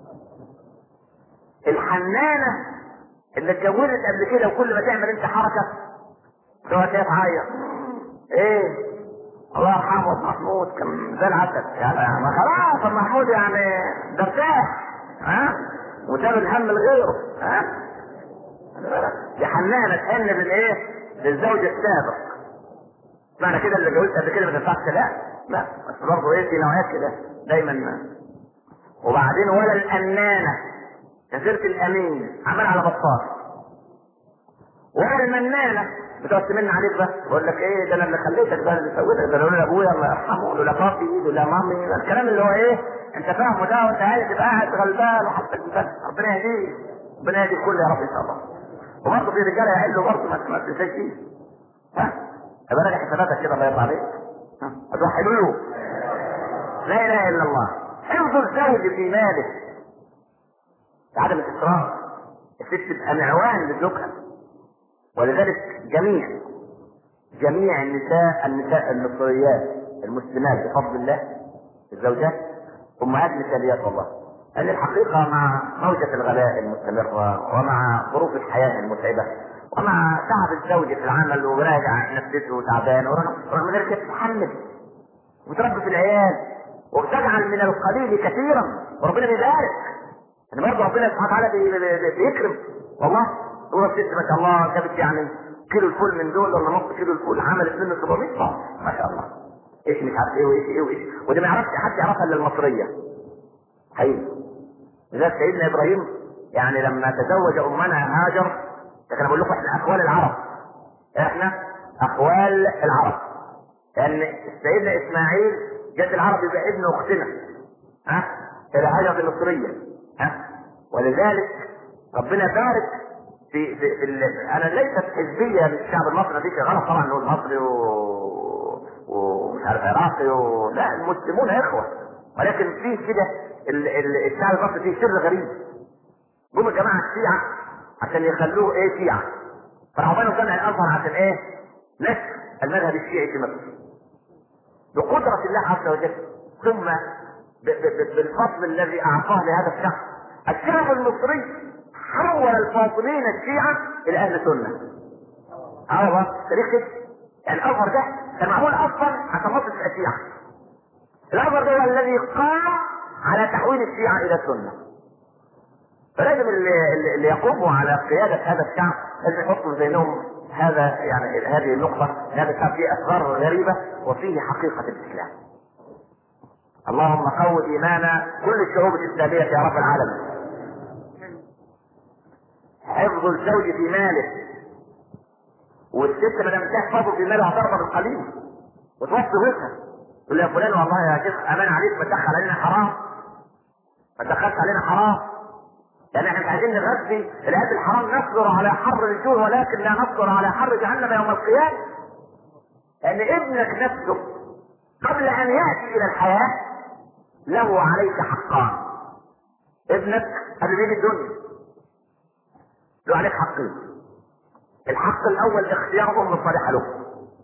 الحنانة اللي اتجوزت قبل كده وكل ما تعمل انت حركة تقعد هي تعيط ايه الله يرحمه محمود كان زي العسل يعني ما خلاص محمود يعني ده ارتاح ها وساب الهم لغيره ها دي حنانه تحن بالايه؟ للزوج السابق. معنى كده اللي جوزت قبل كده ما تنفعش لا لا بس برضه ايه في نوعيات كده دايما ما. وبعدين ولا الأنانة كثيرة الأمين عمال على بطال ولا المنانة بتقعد تمن عليك بس يقول لك ايه ده انا اللي خليتك ده اللي سويتك ده لولا ابويا الله يرحمه لولا بابي لولا مامي ده الكلام اللي هو ايه انت فاهمه ده وانت عايز تبقى قاعد غلبان وحطك بس ربنا يهديك ربنا يهدي الكل يا رب ان شاء الله وبرضه في رجاله يحلوا برضه ما ما تنساش فيه ها ابقى راجع حساباتك كده الله يرضى عليك هتوحدوه لا اله الا الله حفظ الزوج في ماله عدم الاسراف الست تبقى معوان لزوجها ولذلك جميع جميع النساء النساء المصريات المسلمات بفضل الله الزوجات امهات مثاليات والله لان الحقيقه مع موجه الغلاء المستمره ومع ظروف الحياه المتعبه ومع تعب الزوج في العمل وراجع نفسيته تعبان ورغم ذلك تتحمل وتربي في العيال وتجعل من القليل كثيرا وربنا بيبارك ان برضه ربنا سبحانه وتعالى بي- بي- بي- بيكرم والله هو الست ما شاء الله جابت يعني كيلو الفول من دول ولا نص كيلو الفول عملت منه 700 طن ما شاء الله ايش مش عارف ايه وايش ايه وايش وده ما يعرفش حد يعرفها الا المصريه حقيقي لذلك سيدنا ابراهيم يعني لما تزوج امنا هاجر ده كان بقول لكم احنا اخوال العرب احنا اخوال العرب لان سيدنا اسماعيل جد العرب يبقى ابن اختنا ها الى هاجر المصريه ها ولذلك ربنا بارك في في, في ال... انا ليست حزبيه للشعب المصري دي غلط طبعا نقول مصري و... ومش عارف عراقي و... لا المسلمون اخوه ولكن في كده ال... ال... الشعب المصري فيه سر غريب جم الجماعه الشيعه عشان يخلوه ايه شيعه فراحوا بنوا جامع الازهر عشان ايه؟ نشر المذهب الشيعي في مصر بقدرة الله عز وجل ثم ب- ب- ب- بالفضل الذي اعطاه لهذا الشعب الشعب المصري حول الفاطميين الشيعة الى اهل سنة اه والله تاريخ كده يعني الازهر ده كان معمول اصلا عشان مصر تبقى شيعة الازهر ده هو الذي قام على تحويل الشيعة الى السنة فلازم اللي, اللي- اللي يقوموا على قيادة هذا الشعب لازم يحطوا في ذهنهم هذا يعني هذه النقطة هذا الشعب فيه أسرار غريبة وفيه حقيقة الإسلام. اللهم قوي إيمان كل الشعوب الإسلامية يا رب العالمين. حفظ الزوج في ماله والست ما دام تحفظه في مالها هترضى بالقليل وتوصي وجهها تقول له يا فلان والله يا شيخ امان عليك ما تدخل علينا حرام ما تدخلش علينا حرام لان احنا مش عايزين نغذي العيال الحرام نصبر على حر الجوع ولكن لا نصبر على حر جهنم يوم القيامه لان ابنك نفسه قبل ان ياتي الى الحياه له عليك حقان ابنك قبل ما يجي الدنيا له عليك حقين الحق الاول اختيار ام صالحه له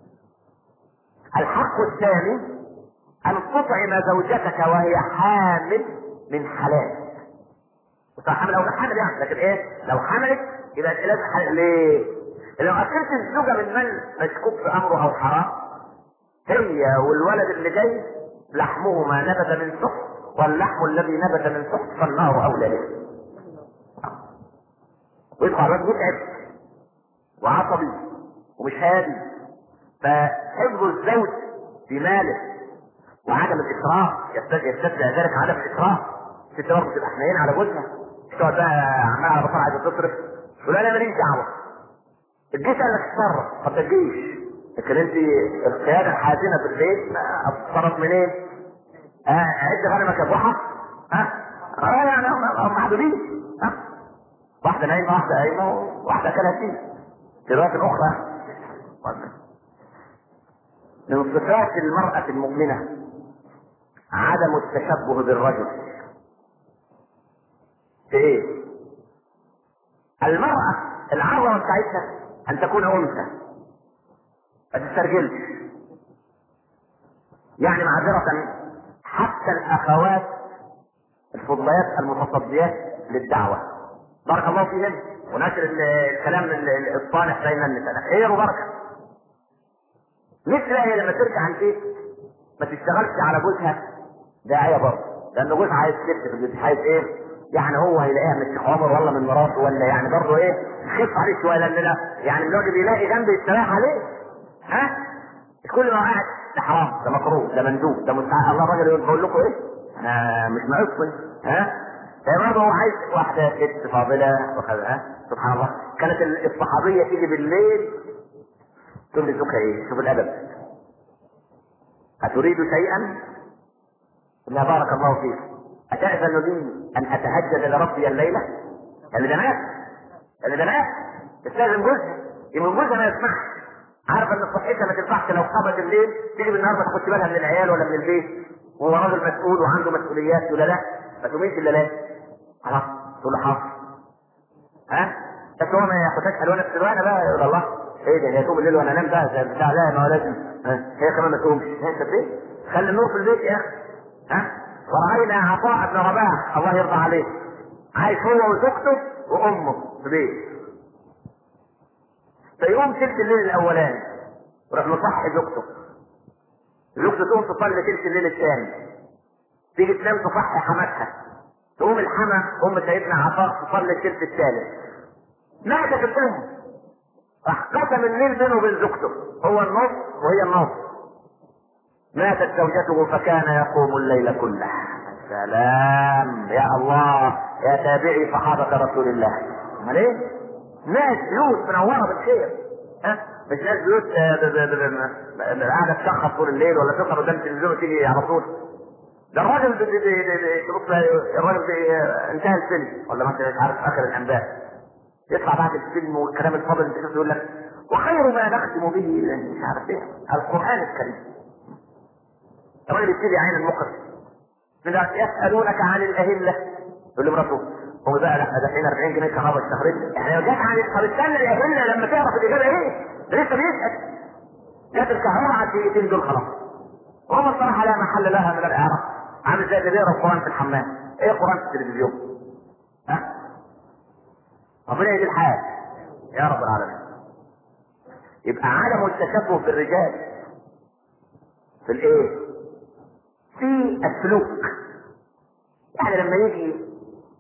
الحق الثاني ان تطعم زوجتك وهي حامل من حلال وطبعا حامل او غير حامل يعني لكن ايه لو حملت يبقى لازم حلال ليه؟ لو اكلت الزوجه من من مشكوك في امره او حرام هي والولد اللي جاي لحمهما نبت من سحت واللحم الذي نبت من سحت فالنار اولى به ويطلع الواد متعب وعصبي ومش هادي فحفظ الزوج في ماله وعدم الاسراف يستدعي ذلك عدم الاسراف الست برضه تبقى حنين على جوزها مش تقعد بقى عمال على بطال عايزه تصرف تقول انا ماليش دعوه الجيش قال لك اتصرف طب ده الجيش لكن انت القياده الحازمه في البيت ما اتصرف منين؟ اه عد غنمك يا ضحى ها؟ اه يعني هم هم محدودين ها؟ واحده نايمه واحده قايمه وواحده كلاتين في الوقت الاخرى من صفات المرأة المؤمنة عدم التشبه بالرجل في ايه؟ المرأة العظمة بتاعتها ان تكون انثى ما تسترجلش يعني معذرة حتى الاخوات الفضليات المتصديات للدعوة بارك الله فيهن ونشر ال- الكلام ال- ال- الصالح بين النساء خير وبركة مثل هي لما ترجع البيت ما تشتغلش على جوزها داعية برضه لان جوزها عايز ست في البيت عايز ايه يعني هو هيلاقيها من الشيخ عمر ولا من مراته ولا يعني برضه ايه يخف عليه شويه لان لا يعني الراجل بيلاقي جنبه يستريح عليه ها مش كل ما قاعد ده حرام ده مكروه ده مندوب ده مستحيل الله الراجل يقول بقول لكم ايه آه مش ناقصني ها فهي برضه هو عايز واحده ست فاضله وكذا سبحان الله كانت الصحابيه تيجي بالليل تقول لزوجها ايه شوف الادب أتريد شيئا؟ لا بارك الله فيك أتأذن لي أن أتهجد لربي الليلة؟ اللي ده مات اللي ده مات استاذن جوزها يبقى جوزها ما يسمعش عارفه ان صحتها ما تنفعش لو قامت الليل تيجي بالنهار ما تاخدش بالها من العيال ولا من البيت وهو راجل مسؤول وعنده مسؤوليات ولا لا ما تقوميش الا لا خلاص تقول له حاضر ها بس هو ما ياخدهاش الوان السلوانه بقى يقول الله ايه ده هي تقوم الليل وانا انام بقى زي بتاع لا ما هو لازم ها؟ هي كمان ما تقومش انت فين؟ خلي النور في البيت يا اخي ها ورأينا عطاء بن رباح الله يرضى عليه عايش هو وزوجته وامه في بيت فيقوم تلت الليل الاولاني يروح مصحي زوجته زوجته تقوم تصلي تلت الليل الثاني تيجي تنام تصحي حماتها تقوم الحما ام سيدنا عطاء تصلي التلت الثالث ماتت الام راح قسم الليل بينه وبين زوجته هو النص وهي النص ماتت زوجته فكان يقوم الليل كله سلام يا الله يا تابعي صحابة رسول الله امال ايه؟ ناس بيوت منورة بالخير ها مش ناس بيوت آه، ب- ب- ب- ب- قاعدة تشخص طول الليل ولا تسهر قدام التلفزيون وتيجي على طول ده الراجل بي- بي- بي- بي- تبص تلاقي الراجل بي- انتهى الفيلم ولا ما انت مش عارف اخر الانباء يطلع بعد الفيلم والكلام الفاضل اللي تشوفه يقول لك وخير ما نختم به مش عارف ايه القران الكريم الراجل يبتدي عين المقر من يسالونك عن الاهله يقول له مراته هو بقى احنا دافعين 40 جنيه كهرباء الشهرين يعني لو جت عن طب استنى الاهله لما تعرف الاجابه ايه ده لسه بيسال جت الكهرباء على الدقيقتين دول خلاص وهو الصراحه لا محل لها من الاعراب عامل زي اللي بيقرا القران في الحمام ايه قران في التلفزيون ها ربنا يهدي الحال يا رب العالمين يبقى عدم التشبه بالرجال في الايه في السلوك يعني لما يجي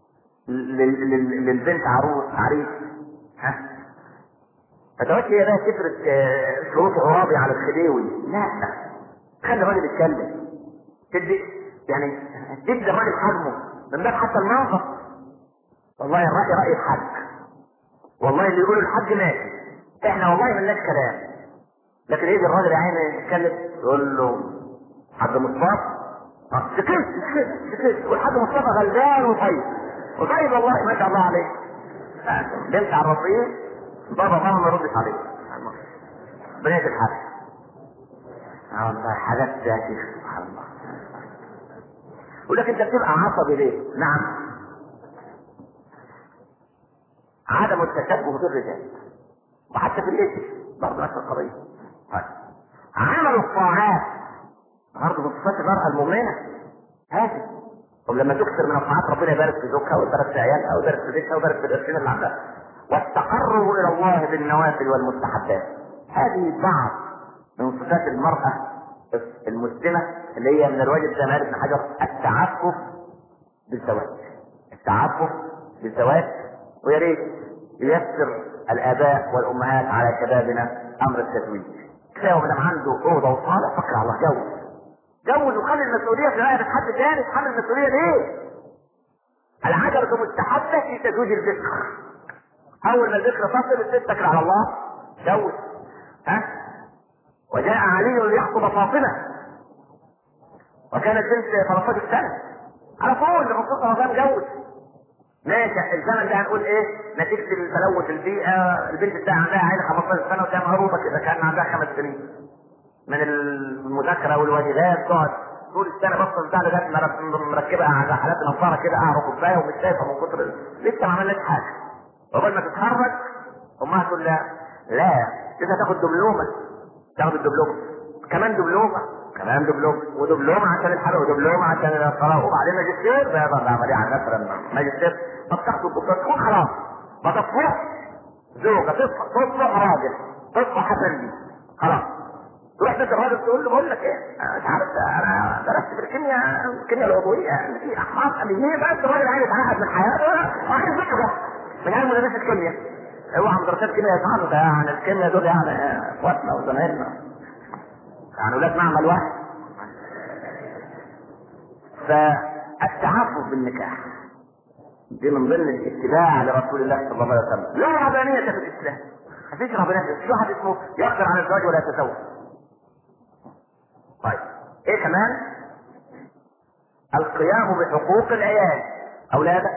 لل- لل- للبنت عروس عريس ها فتقعدش هي بقى تفرد آه، شروط عرابي على الخديوي لا خلي الراجل يتكلم تدي يعني تدي الراجل حجمه من باب حتى المنظر والله الرأي رأي الحج والله اللي يقولوا الحج ماشي احنا والله ملناش كلام لكن يجي الراجل يا عيني يتكلم يقول له حاج مصطفى اه سكت سكت سكت والحاج مصطفى غلبان وطيب وطيب والله ما شاء الله عليه بنت على الرصيف بابا ماما ما يردش عليه بنيت الحاج اه والله حاجات يا شيخ سبحان الله يقول لك انت بتبقى عصبي ليه؟ نعم عدم التشبه بالرجال وحتى في الاسم برضه نفس القضيه طيب عمل الطاعات برضه من صفات المرأة المؤمنة هذه طب لما تكثر من الطاعات ربنا يبارك في زوجها ويبارك في عيالها ويبارك في بيتها ويبارك في القرشين اللي عندها والتقرب الى الله بالنوافل والمستحبات هذه بعض من صفات المرأة المسلمة اللي هي من الواجب زي ما قال ابن حجر التعفف بالزواج التعفف بالزواج ويا ريت ييسر الاباء والامهات على شبابنا امر التزويج كفايه وما دام عنده اوضه وصاله فكر على الله جوز جوز وخلي المسؤوليه في رقبه حد ثاني تحمل المسؤوليه ليه؟ العجله مستحبه في تزويج الذكر اول ما الذكر تصل تتكل على الله جوز ها وجاء علي ليخطب فاطمه وكانت بنت 13 سنه على طول الرسول صلى الله عليه وسلم جوز ماشي الزمن ده هنقول ايه نتيجه تلوث البيئه البنت بتاعها عندها عيله 15 سنه وكان مهروبه كده كان عندها خمس سنين من المذاكره والواجبات تقعد طول السنه بطل بتاع لغايه ما مركبه على حالات نصاره كده قاعده كوبايه ومش شايفه من كتر لسه ما عملناش حاجه وقبل ما تتخرج امها تقول لها لا لسه تاخد دبلومه تاخد الدبلومه كمان دبلومه كمان دبلومه ودبلومه عشان الحرق ودبلومه عشان الصلاه وبعدين ماجستير ده يبقى عمليه على مثلا ماجستير طب تاخد الدكتور تكون خلاص ما تصبح زوجه تصبح تصبح راجل تصبح حسن خلاص تروح بيت الراجل تقول له بقول لك ايه انا مش عارف انا درست في الكيمياء الكيمياء العضويه يعني في احماض امينيه بس الراجل عايز يتعقد من حياته وعايز يكبر من غير مدرسه الكيمياء اوعى مدرسات الكيمياء يفهموا ده يعني الكيمياء دول يعني اخواتنا وزمايلنا يعني ولاد معمل واحد فالتعفف بالنكاح دي من ضمن الاتباع لرسول الله صلى الله عليه وسلم لا رهبانية في الاسلام مفيش رهبانية في واحد اسمه يقدر على الزواج ولا يتزوج طيب ايه كمان القيام بحقوق العيال اولادك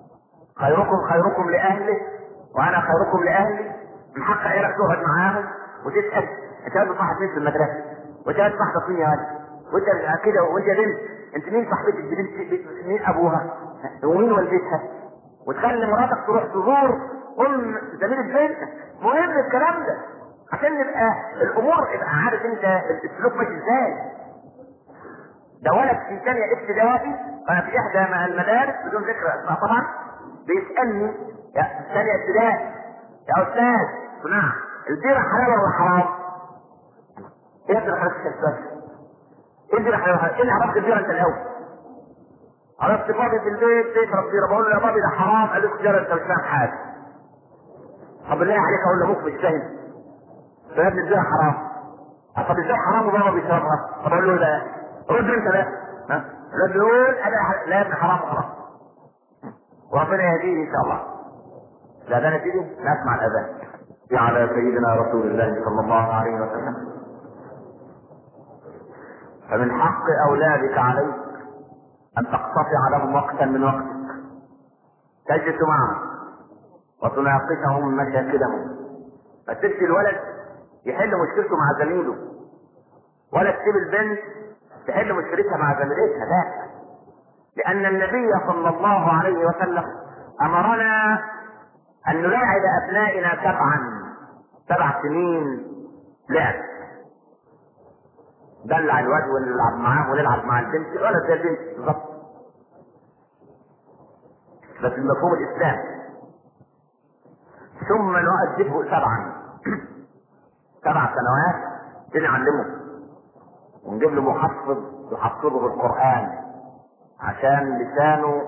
خيركم خيركم لاهله وانا خيركم لاهلي من حق عيالك تقعد معاهم وتسال انت قاعد صاحب مين في المدرسه وانت قاعد صاحبك مين يا ولد وانت كده وانت بنت انت مين صاحبتك بنت مين ابوها ومين والدتها وتخلي مراتك تروح تزور ام زميل البنت مهم الكلام ده عشان نبقى الامور يبقى عارف انت السلوك ماشي ازاي ده ولد في ثانيه ابتدائي انا في احدى مع المدارس بدون ذكر اسماء طبعا بيسالني يا ثانيه ابتدائي يا استاذ نعم البيرة حلال ولا حرام؟ ايه ابن حضرتك السؤال؟ ايه البيرة حلال ولا حرام؟ ايه اللي عرفت البيرة انت الاول؟ عرفت بابي في البيت تشرب بيرة بقول له يا بابي ده حرام قال لي سجارة انت مش فاهم حاجة طب بالله عليك اقول له مخ مش فاهم ده يا ابني البيرة حرام طب ازاي حرام وبابا بيشربها؟ طب اقول له لا رد انت لا ها؟ لا بيقول انا لا يا ابني حرام حرام وربنا يهديني ان شاء الله الاذان تيجي نسمع الاذان على سيدنا رسول الله صلى الله عليه وسلم فمن حق اولادك عليك ان تقتطع لهم وقتا من وقتك تجلس معهم وتناقشهم مشاكلهم ما تسيبش الولد يحل مشكلته مع زميله ولا تسيب البنت تحل مشكلتها مع زميلتها لا لان النبي صلى الله عليه وسلم امرنا ان نلاعب ابنائنا سبعا سبع سنين لعب دلع الواد ونلعب معاه ونلعب مع البنت ولا زي البنت بالظبط بس المفهوم الاسلامي ثم نؤدبه سبعا سبع سنوات بنعلمه ونجيب له محفظ يحفظه القرآن عشان لسانه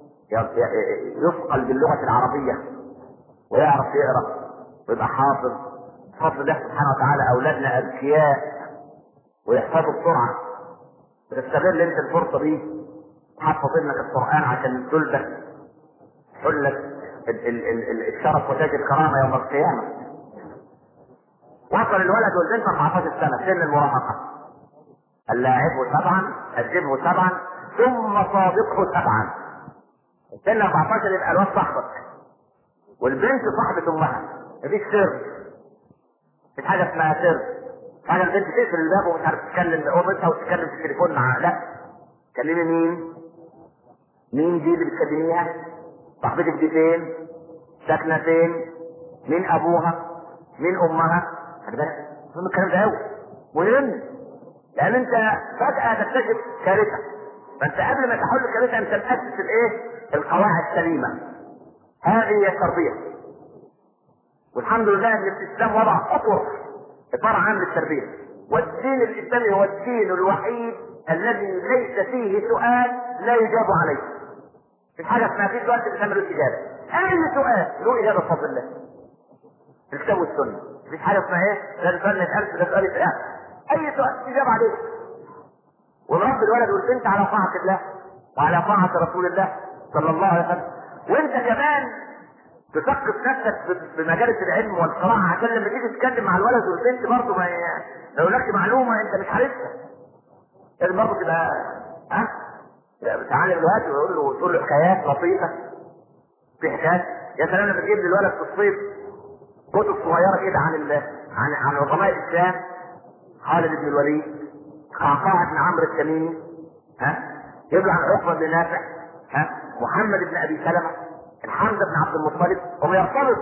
يثقل باللغة العربية ويعرف يقرأ ويبقى حافظ بفضل الله سبحانه وتعالى أولادنا أذكياء ويحفظوا بسرعة تستغل أنت الفرصة دي تحفظ ابنك القرآن عشان تلبس حلة الشرف وتاج الكرامة يوم القيامة وصل الولد والبنت 14 سنة سن المراهقة اللاعبه سبعا أجبه سبعا ثم صادقه سبعا سن 14 يبقى الواد صاحبك والبنت صاحبة امها مفيش سر مفيش حاجة اسمها سر حاجة البنت تقفل الباب ومش عارف تتكلم بأمتها وتتكلم في التليفون معاها لا تكلمي مين؟ مين دي اللي بتكلميها؟ صاحبتك دي فين؟ ساكنة فين؟ مين أبوها؟ مين أمها؟ خلي بالك مهم الكلام ده أوي مهم لأن أنت فجأة تكتشف كارثة فأنت قبل ما تحل كارثة أنت مأسس الإيه؟ القواعد السليمة هذه هي التربية والحمد لله ان الاسلام وضع اطر اطار عام للتربيه والدين الاسلامي هو الدين الوحيد الذي ليس فيه سؤال لا يجاب عليه في حاجه اسمها في سؤال بتعمل الاجابه اي سؤال له اجابه بفضل الله في الكتاب والسنه مفيش حاجه اسمها ايه ده سؤال يتقال ده سؤال يتقال اي سؤال اجابه عليه ونربي الولد والبنت على طاعه الله وعلى طاعه رسول الله صلى الله عليه وسلم وانت كمان تثقف نفسك بمجالس العلم والقراءة عشان لما تيجي تتكلم مع الولد والبنت برضه ما لو لك معلومة انت مش عارفها لازم برضه تبقى ها تعالى دلوقتي ويقول له تقول له حكايات لطيفة في حكايات يا سلام لما تجيب للولد في الصيف كتب صغيرة كده عن ال... عن عن عظماء الإسلام خالد بن الوليد قعقاع بن عمرو التميمي ها يجيب له عن عقبة بن نافع ها محمد بن أبي سلمة الحمزه بن عبد المطلب هو يرتبط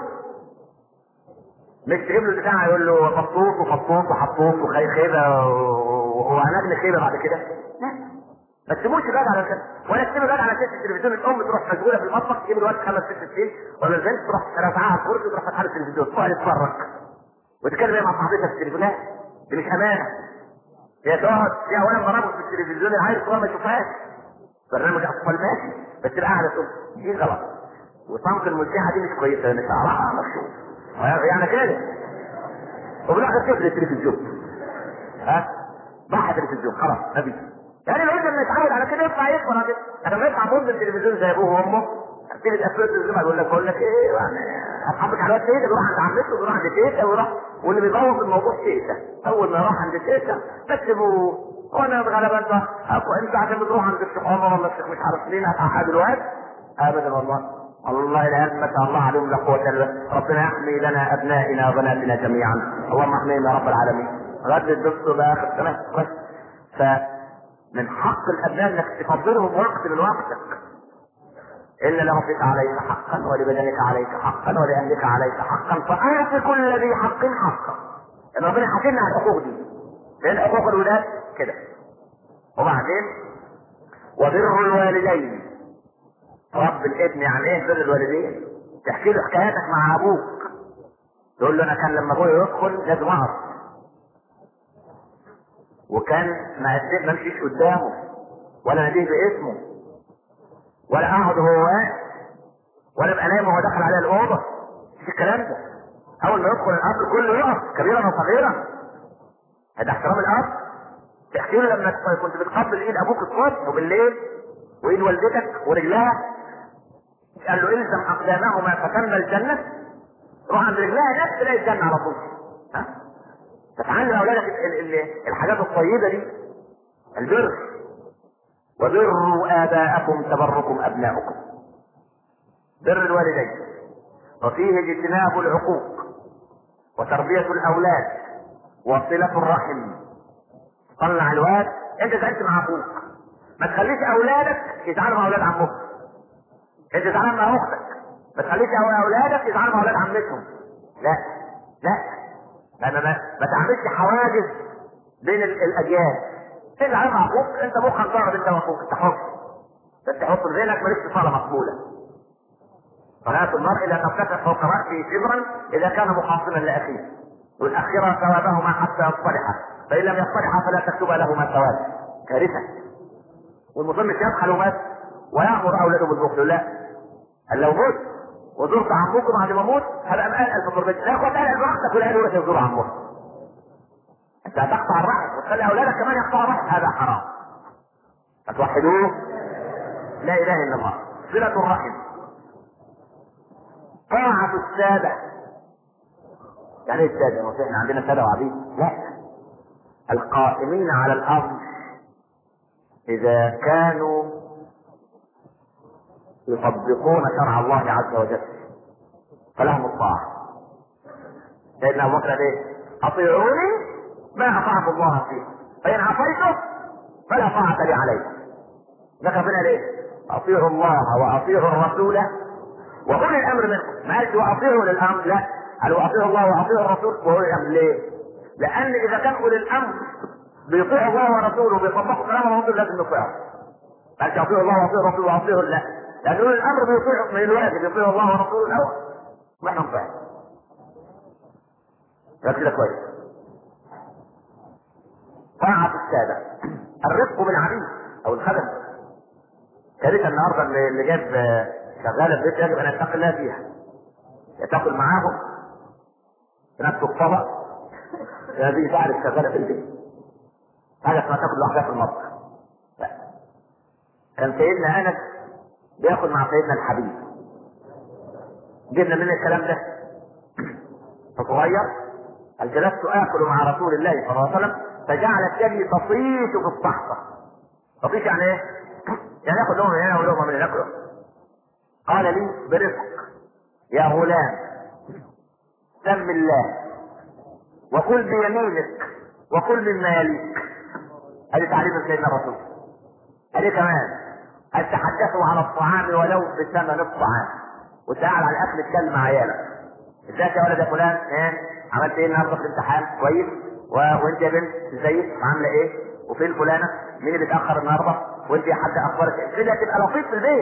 مش تجيب له البتاع يقول له خطوط وخطوط وحطوط وخيبه وهنجل خيبه بعد كده لا ما تسيبوش الواد على كده ولا تسيب الواد على شاشه التلفزيون الام تروح مشغوله في المطبخ تجيب الواد خمس ست سنين ولا البنت تروح رافعاها على الكرسي وتروح فاتحه التلفزيون تقعد تتفرج وتتكلم مع صاحبتها في التليفون لا دي مش امانه هي تقعد هي اولا برامج في التلفزيون العيل الصغير ما يشوفهاش برنامج اطفال ماشي بس تبقى قاعده تقول دي غلط وصمت المذيعة دي مش كويسة لان شعرها مكشوف يعني كده وفي الاخر تقفل التلفزيون ها ضحى التلفزيون خلاص نبي يعني الولد لما يتعود على كده يطلع يكبر على كده انا لما يطلع مدمن التلفزيون زي ابوه وامه تيجي تقفل التلفزيون يقول لك بقول لك ايه يعني اصحابك على تيتا بيروح عند عمته وبيروح عند تيتا ويروح واللي بيبوظ الموضوع تيتا اول ما يروح عند تيتا بكتبوا وانا غالبا انت انت عشان بتروح عند الشيخ عمر ولا الشيخ مش عارف مين هتعقد الواد ابدا والله الله الان ما شاء الله عليهم لا قوه الا بالله ربنا يحمي لنا ابنائنا وبناتنا جميعا اللهم احمينا يا رب العالمين غد الدكتور بقى اخر سنه بس فمن حق الابناء انك تفضلهم وقت من وقتك ان لربك عليك حقا ولبدنك عليك حقا ولاهلك عليك حقا فاعط كل ذي حق حقا ان ربنا حكينا على الحقوق دي لان حقوق الولاد كده وبعدين وبر الوالدين رب الابن يعني ايه بر الوالدين تحكي له حكاياتك مع ابوك تقول له انا كان لما ابويا يدخل لازم اقعد وكان ما أسيب ما امشيش قدامه ولا نديه باسمه ولا اقعد وهو واقف ولا ابقى نايم وهو داخل على الاوضه مش الكلام ده اول ما يدخل الاب كله يقف كبيرا وصغيرا هذا احترام الاب تحكي له لما كنت بتقبل ايد ابوك الصبح وبالليل وايد والدتك ورجلها قال له الزم اقدامهما فتم الجنه روح عند رجلها نفس تلاقي الجنه على طول ها فتعلم اولادك ال- ال- الحاجات الطيبه دي البر وبروا اباءكم تبركم ابناؤكم بر الوالدين وفيه اجتناب العقوق وتربيه الاولاد وصله الرحم طلع الواد انت زعلت مع ابوك ما تخليش اولادك يزعلوا مع اولاد عمهم انت زعلان مع اختك ما تخليش أو- اولادك يزعلوا مع اولاد عمتهم لا لا ما ما, ما, ما تعملش حواجز بين ال- الاجيال انت زعلان مع ابوك انت مخك ضارب انت واخوك انت حر انت حط في ذهنك مالكش صلاه مقبوله صلاة المرء لا ترتفع فوق رأسه شبرا إذا كان مخاصما لأخيه والأخيرة ثوابهما حتى يصطلحا فإن لم يصطلحا فلا تكتب لهما ثواب كارثة والمصمم يبخل ومات ويأمر أولاده بالبخل لا قال لو مت وزرت عمك بعد ما اموت هبقى مقلقل في تربتي لا خد قلقل براحتك ولا يقول لك يزور عمك انت هتقطع الرحم وتخلي اولادك كمان يقطعوا الرحم هذا حرام هتوحدوه لا اله الا الله صلة الرحم طاعة السادة يعني ايه السادة؟ هو احنا عندنا سادة وعبيد؟ لا القائمين على الأرض إذا كانوا يطبقون شرع الله عز وجل فلهم الطاعة سيدنا أبو بكر ليه؟ أطيعوني ما أطعت الله فيه فإن عصيته فلا طاعة لي عليه ذكر بنا ليه؟ أطيعوا الله وأطيعوا الرسول وأولي الأمر منكم ما قالش وأطيعوا للأمر لا قال وأطيعوا الله وأطيعوا الرسول وأولي الأمر ليه؟ لأن إذا كان أولي الأمر بيطيعوا الله ورسوله وبيطبقوا كلام الرسول لازم نطيعه قالش أطيعوا الله وأطيعوا الرسول وأطيعوا لا لأن أولي الأمر بيطيعوا من الواجب يطيعوا الله ورسوله الأول ما احنا نطيع كده كويس طاعة السادة الرفق بالعبيد أو الخدم كارثة النهارده اللي اللي جاب شغالة في بيت يجب أن يتقي الله فيها يا تاكل معاهم بنفس الطبق يا دي تعرف شغالة في البيت حاجة اسمها تاكل لوحدها في المطبخ لا. كان سيدنا أنس بياكل مع سيدنا الحبيب جبنا من الكلام ده فصغير قال جلست آكل مع رسول الله صلى الله عليه وسلم فجعلت يدي تطيش في الصحفة تطيش يعني ايه؟ يعني ياخد لهم من هنا ولهم من هنا ياكلوا قال لي برفق يا غلام سم الله وكل بيمينك وكل مما يليك هذه تعليم سيدنا الرسول هذه كمان أن تحدثوا على الطعام ولو بثمن الطعام وتعال على الاكل اتكلم مع عيالك ازيك يا ولد يا فلان ايه عملت ايه النهارده في الامتحان كويس و... وانت يا بنت ازيك عامله ايه وفين فلانه مين اللي اتاخر النهارده وانت يا حاج اخبارك ايه كده تبقى لطيف في البيت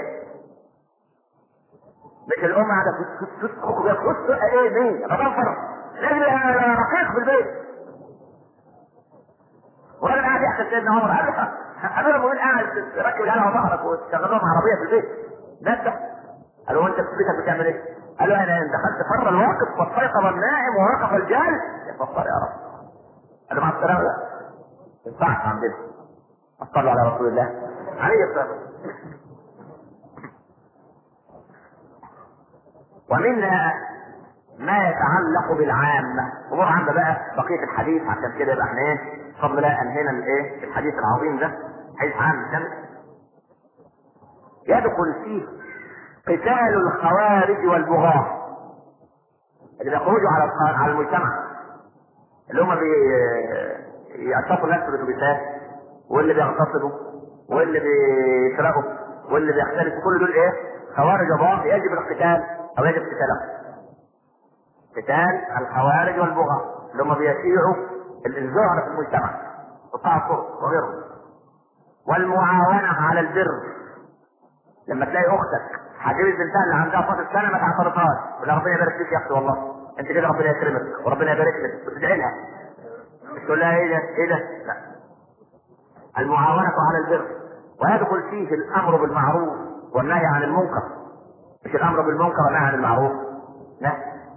مش الام قاعده تخش ايه مين بطفر لازم يبقى رقيق في البيت وانا قاعد يحكي سيدنا عمر قال له امير المؤمنين قاعد ركب على ظهرك وتشغل لهم عربيه في البيت ده انت قال له انت في بيتك بتعمل ايه؟ قال له انا دخلت فر الواقف واستيقظ النائم ووقف الجالس يا فطر يا رب قال له مع السلامه لا ما ينفعش عندنا صلوا على رسول الله عليه الصلاه والسلام ومنها ما يتعلق بالعامة أمور عامة بقى بقية الحديث عشان كده يبقى احنا ايه بفضل الله أنهينا الايه الحديث العظيم ده حديث عام كامل يدخل فيه قتال الخوارج والبغاة اللي بيخرجوا على على المجتمع اللي هم بيعتصوا الناس في الاتوبيسات واللي بيغتصبوا واللي بيسرقوا واللي بيختلفوا كل دول ايه؟ خوارج وبغاة يجب القتال او يجب قتالهم. قتال الخوارج والبغاة اللي هم بيشيعوا الزهر في المجتمع قطاع الطرق وغيرهم والمعاونة على البر لما تلاقي اختك هتجيب البنتها اللي عندها فاضل سنه ما تعترضهاش ولا ربنا يبارك فيك يا اختي والله انت كده ربنا يكرمك وربنا يبارك لك وتدعي لها مش تقول لها ايه ده ايه ده لا المعاونة على البر ويدخل فيه الامر بالمعروف والنهي عن المنكر مش الامر بالمنكر والنهي عن المعروف لا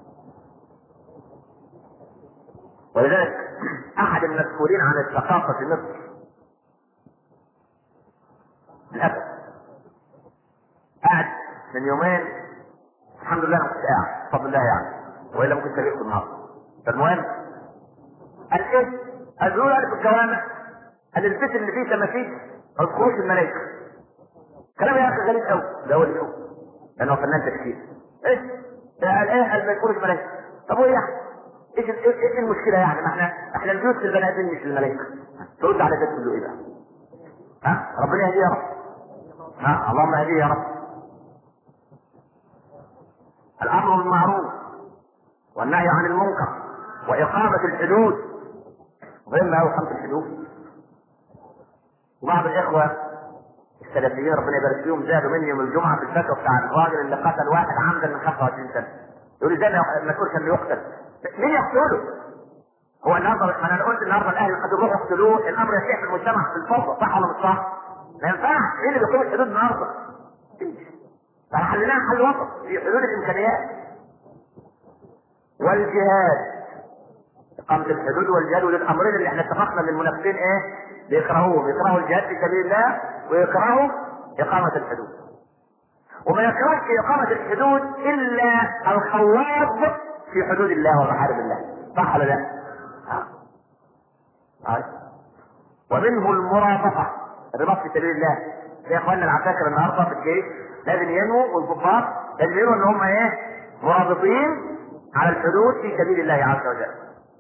ولذلك احد المسؤولين عن الثقافه في مصر للاسف قاعد من يومين الحمد لله انا كنت قاعد بفضل الله يعني والا ممكن تاريخ النهارده فالمهم قال ايه؟ قال له في الجوامع قال البيت اللي فيه تماثيل ما تدخلوش الملائكه كلام يا اخي غريب قوي ده هو اليوم لانه فنان تفكير ايه؟ قال ايه؟ قال ما يدخلوش الملائكه طب وايه يعني؟ ايش ايش ايش المشكله يعني؟ ما احنا احنا البيوت للبني ادمين مش للملائكه ترد على ده تقول له ايه بقى؟ ها؟ ربنا يهديه يا رب ها اللهم اهديه يا رب الامر بالمعروف والنهي عن المنكر واقامه الحدود مهم قوي اقامه الحدود وبعض الاخوه السلفيين ربنا يبارك فيهم زادوا مني يوم الجمعه في الفتوى بتاع الراجل اللي قتل واحد عمدا من 25 سنه يقول ازاي المسؤول كان بيقتل مين يقتله؟ هو النهارده ما انا قلت النهارده الاهل قد يروحوا يقتلوه الامر يسيح في المجتمع في الفوضى صح ولا مش صح؟ ما ينفعش ايه اللي بيقوم الحدود النهارده؟ فحلناها حل وسط في حدود الامكانيات والجهاد إقامة الحدود والجهاد ودول الأمرين اللي احنا اتفقنا ان المنافقين ايه؟ بيكرهوهم يكرهوا الجهاد في سبيل الله ويكرهوا إقامة الحدود. وما يكرهش إقامة الحدود إلا الخواض في حدود الله ومحارم الله. صح ولا لا؟ آه. آه. ومنه المرافقة الرباط في سبيل الله. يا اخواننا العساكر النهارده في الجيش لازم ينووا والضباط لازم ينووا ان هم ايه؟ مرابطين على الحدود في سبيل الله عز وجل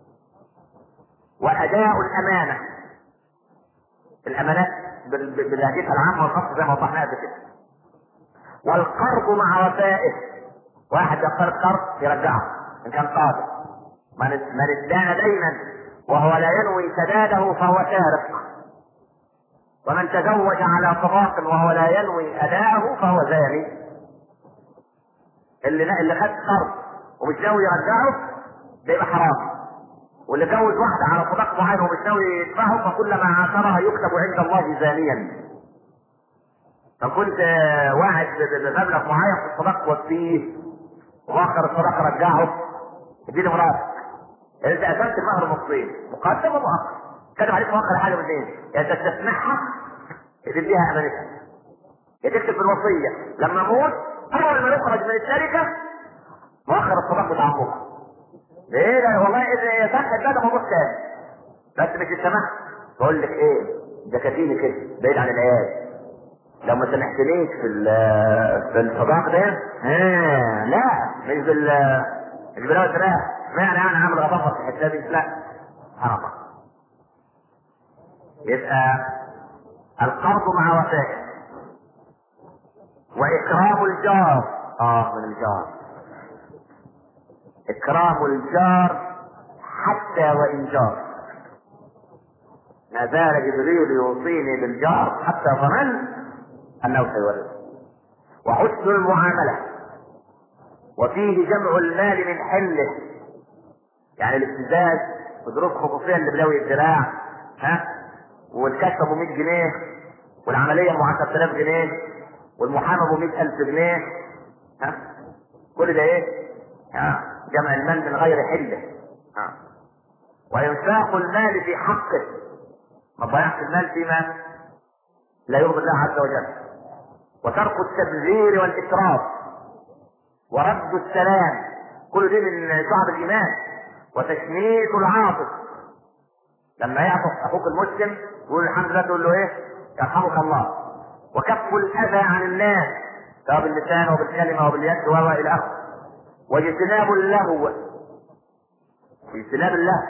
وأداء الأمانة الأمانات بالهديث العام والخاص زي ما وضحنا قبل كده والقرض مع وفائه واحد يقترض قرض يرجعه إن كان قادر من من ادان دينا وهو لا ينوي سداده فهو سارق ومن تزوج على طلاق وهو لا ينوي أداءه فهو زاني اللي اللي خد قرض ومش ناوي يرجعه ده يبقى حرام واللي جوز واحدة على صداق معين ومش ناوي يدفعه فكلما عاشرها يكتب عند الله زانيا فكنت واحد بمبلغ معين في الصداق وفيه واخر الصداق رجعه اديني مراتك انت قسمت المهر نصين مقدم ومؤخر كتب عليك مؤخر حاجه من اثنين يا انت تسمعها تديها امانتها يا تكتب في الوصيه لما اموت اول ما يخرج من الشركه مؤخر الصداق بتاع ابوك ليه لا والله اذا يصح ده ده موضوع تاني بس مش السماح بقول لك ايه ده كفيني كده بعيد عن العيال لو ما سمحتنيش في في الصداق ده ها لا مش بال مش بلاوي الدراع معنى انا عامل اضافه في الحته دي لا حرام يبقى القرض مع وفائه واكرام الجار اه من الجار إكرام الجار حتى وإن جار ما زال جبريل يوصيني بالجار حتى ظننت أنه سيورث وحسن المعاملة وفيه جمع المال من حله يعني الابتزاز وظروف خصوصية اللي بلوي الذراع ها والكشف ابو 100 جنيه والعملية ب 10000 جنيه والمحامي ابو 100000 جنيه ها كل ده ايه؟ ها جمع المال من غير حله آه. وإنفاق المال في حقه ما تضيعش المال فيما لا يرضي الله عز وجل وترك التبذير والإسراف ورد السلام كل دي من شعب الإيمان وتشميت العاطف لما يعطف أخوك المسلم يقول الحمد لله تقول له إيه يرحمك الله وكف الأذى عن الناس سواء باللسان وبالكلمه وباليد وما الى اخره واجتناب اللهو اجتناب اللهو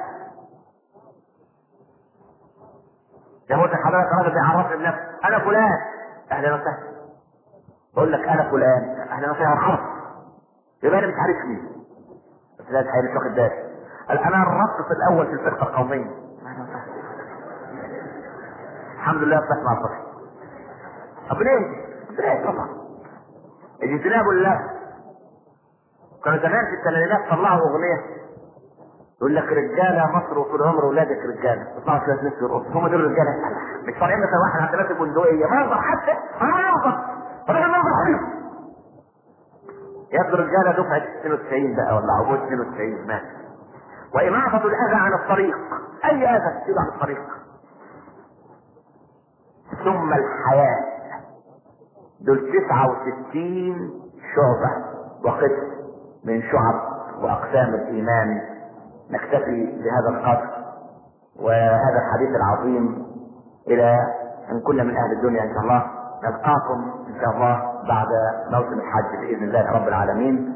يقول حضرتك راجل بيعرفني بنفسه انا فلان اهلا وسهلا بقول لك انا فلان اهلا وسهلا مرحبا يبقى انا مش عارفني بس لا الحقيقه مش واخد بالي قال انا الرقص الاول في الفرقه القوميه أهلاً وسهلاً. الحمد لله بسمع الصبح طب ليه؟ ليه طبعا اجتناب الله كانوا زمان في الثمانينات طلعوا اغنيه يقول لك رجاله مصر وطول عمر ولادك رجاله يطلعوا شويه ناس يرقصوا هم دول رجاله مش طالعين مثلا واحد عنده ناس بندقيه منظر حتى منظر راجل منظر حلو يبدو رجاله دفعه 92 بقى ولا عبود 92 مات وإماطة الأذى عن الطريق أي أذى تصيب عن الطريق ثم الحياة دول 69 شعبة وقسم من شعب وأقسام الإيمان نكتفي بهذا القدر وهذا الحديث العظيم إلى أن كنا من أهل الدنيا إن شاء الله نلقاكم إن شاء الله بعد موسم الحج بإذن الله رب العالمين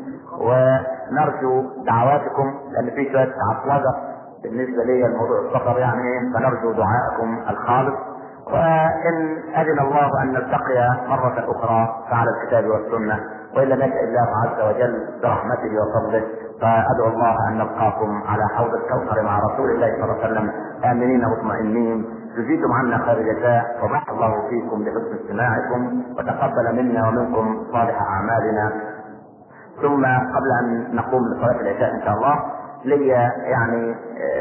ونرجو دعواتكم لأن في شوية عطلجة بالنسبة لي الموضوع السفر يعني فنرجو دعاءكم الخالص وإن أذن الله أن نلتقي مرة أخرى فعلى الكتاب والسنة وإن لم يشاء الله عز وجل برحمته وفضله فأدعو الله أن نلقاكم على حوض الكوثر مع رسول الله صلى الله عليه وسلم آمنين مطمئنين جزيتم عنا خير جزاء وبارك الله فيكم بحسن استماعكم وتقبل منا ومنكم صالح أعمالنا ثم قبل أن نقوم لصلاة العشاء إن شاء الله لي يعني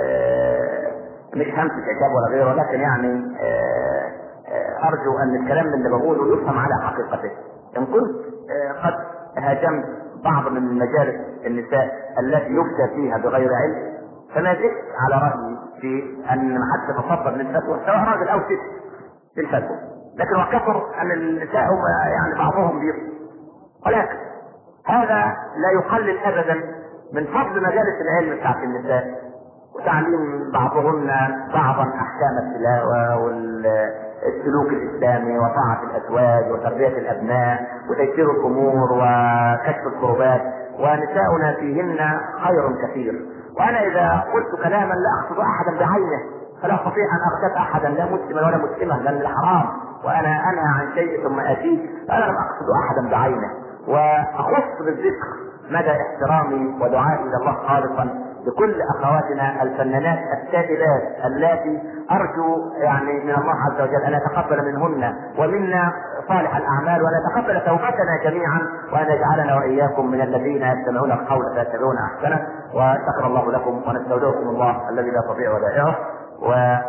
آه مش همسة عتاب ولا غيره ولكن يعني آه آه أرجو أن الكلام اللي بقوله يفهم على حقيقته إن كنت قد هاجمت بعض من مجالس النساء التي يفتى فيها بغير علم فما زلت على رأيي في أن ما حدش يتصدر للفتوى سواء راجل أو ست في الفتوى لكن وكثر أن النساء هم يعني بعضهم بيفتي ولكن هذا لا يقلل أبدا من فضل مجالس العلم بتاعت النساء وتعليم بعضهن بعضا أحكام التلاوة والسلوك الإسلامي وطاعة الأزواج وتربية الأبناء وتيسير الأمور وكشف الكربات ونساؤنا فيهن خير كثير وأنا إذا قلت كلاما لا أقصد أحدا بعينه فلا أستطيع أن أغتاب أحدا لا مسلما ولا مسلمة لأن الحرام وأنا أنهى عن شيء ثم أتيه فأنا لم أقصد أحدا بعينه وأخص بالذكر مدى احترامي ودعائي إلى الله خالصا لكل اخواتنا الفنانات السائلات اللاتي ارجو يعني من الله عز وجل ان يتقبل منهن ومنا صالح الاعمال وان يتقبل توبتنا جميعا وان يجعلنا واياكم من الذين يستمعون القول فيتبعون احسنه وشكر الله لكم ونستودعكم الله الذي لا تضيع ودائعه و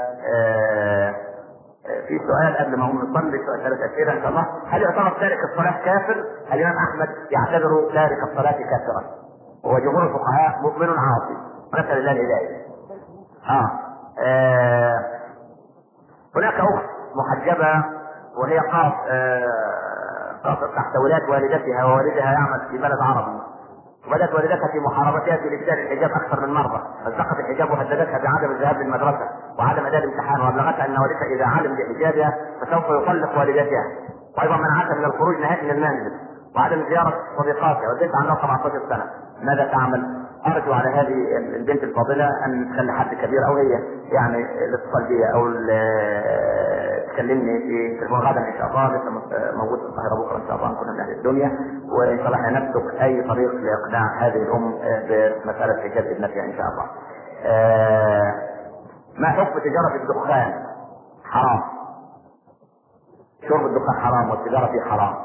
في سؤال قبل ما هم نصلي سؤال ثلاث اسئله ان شاء الله هل يعتبر تارك الصلاه كافر؟ الامام احمد يعتبر تارك الصلاه كافرا وجمهور الفقهاء مؤمن عاصي نسأل الله الهداية آه. آه. هناك أخت محجبة وهي قاص آه. تحت ولاية والدتها ووالدها يعمل في بلد عربي وبدأت والدتها في محاربتها في لبسان الحجاب أكثر من مرة فالتقت الحجاب وهددتها بعدم الذهاب للمدرسة وعدم أداء الامتحان وأبلغتها أن والدتها إذا علم بحجابها فسوف يطلق والدتها وأيضا منعتها من الخروج نهائيا من المنزل وعدم زيارة صديقاتها والبنت عندها 17 سنة ماذا تعمل؟ ارجو على هذه البنت الفاضله ان تخلي حد كبير او هي يعني الاتصال بي او تكلمني في تليفون غدا ان شاء الله لسه موجود في القاهره بكره ان شاء الله نكون من اهل الدنيا وان شاء الله احنا نسلك اي طريق لاقناع هذه الام بمساله حجاب ابنتها ان شاء الله. ما حكم تجاره الدخان؟ حرام. شرب الدخان حرام والتجاره فيه حرام.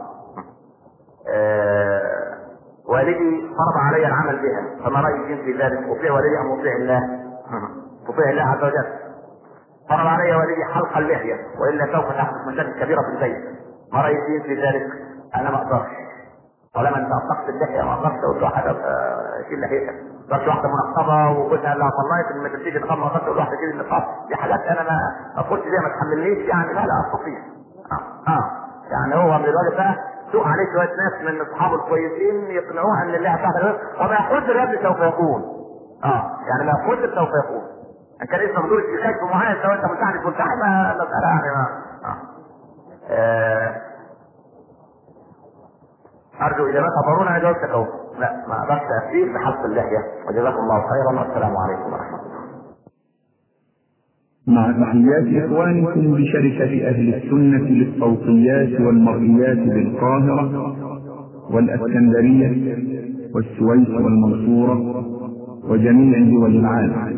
والدي فرض علي العمل بها فما رايي الدين في ذلك اطيع والدي ام اطيع الله؟ اطيع الله عز وجل فرض علي والدي حلق اللحيه والا سوف تحدث مشاكل كبيره في البيت ما رايي الدين في ذلك؟ انا ما اقدرش طالما انت اطلقت اللحيه ما اقدرش تقول واحد شيل لحيتك ما اقدرش واحده منقبه وقلنا لها طلعت لما تيجي تغمى ما اقدرش تقول واحده شيل النقاب دي حاجات انا ما ما قلت زي ما تحملنيش يعني لا لا استطيع اه اه يعني هو من الواجب بقى سوق عليه شويه ناس من اصحابه الكويسين يقنعوها ان اللعبه بتاعت وما قدر يا ابني سوف يكون اه يعني ما قدر سوف يكون ان كان اسمه بدور في كشف معين سواء انت مستعد ملتحي ما مساله يعني ما آه. آه. ارجو اجابات حضرونا انا جاوبتك اهو لا ما اقدرش افيد بحلق اللحيه وجزاكم الله خيرا والسلام عليكم ورحمه الله مع تحيات إخوانكم بشركة أهل السنة للصوتيات والمرئيات بالقاهرة والأسكندرية والسويس والمنصورة وجميع دول العالم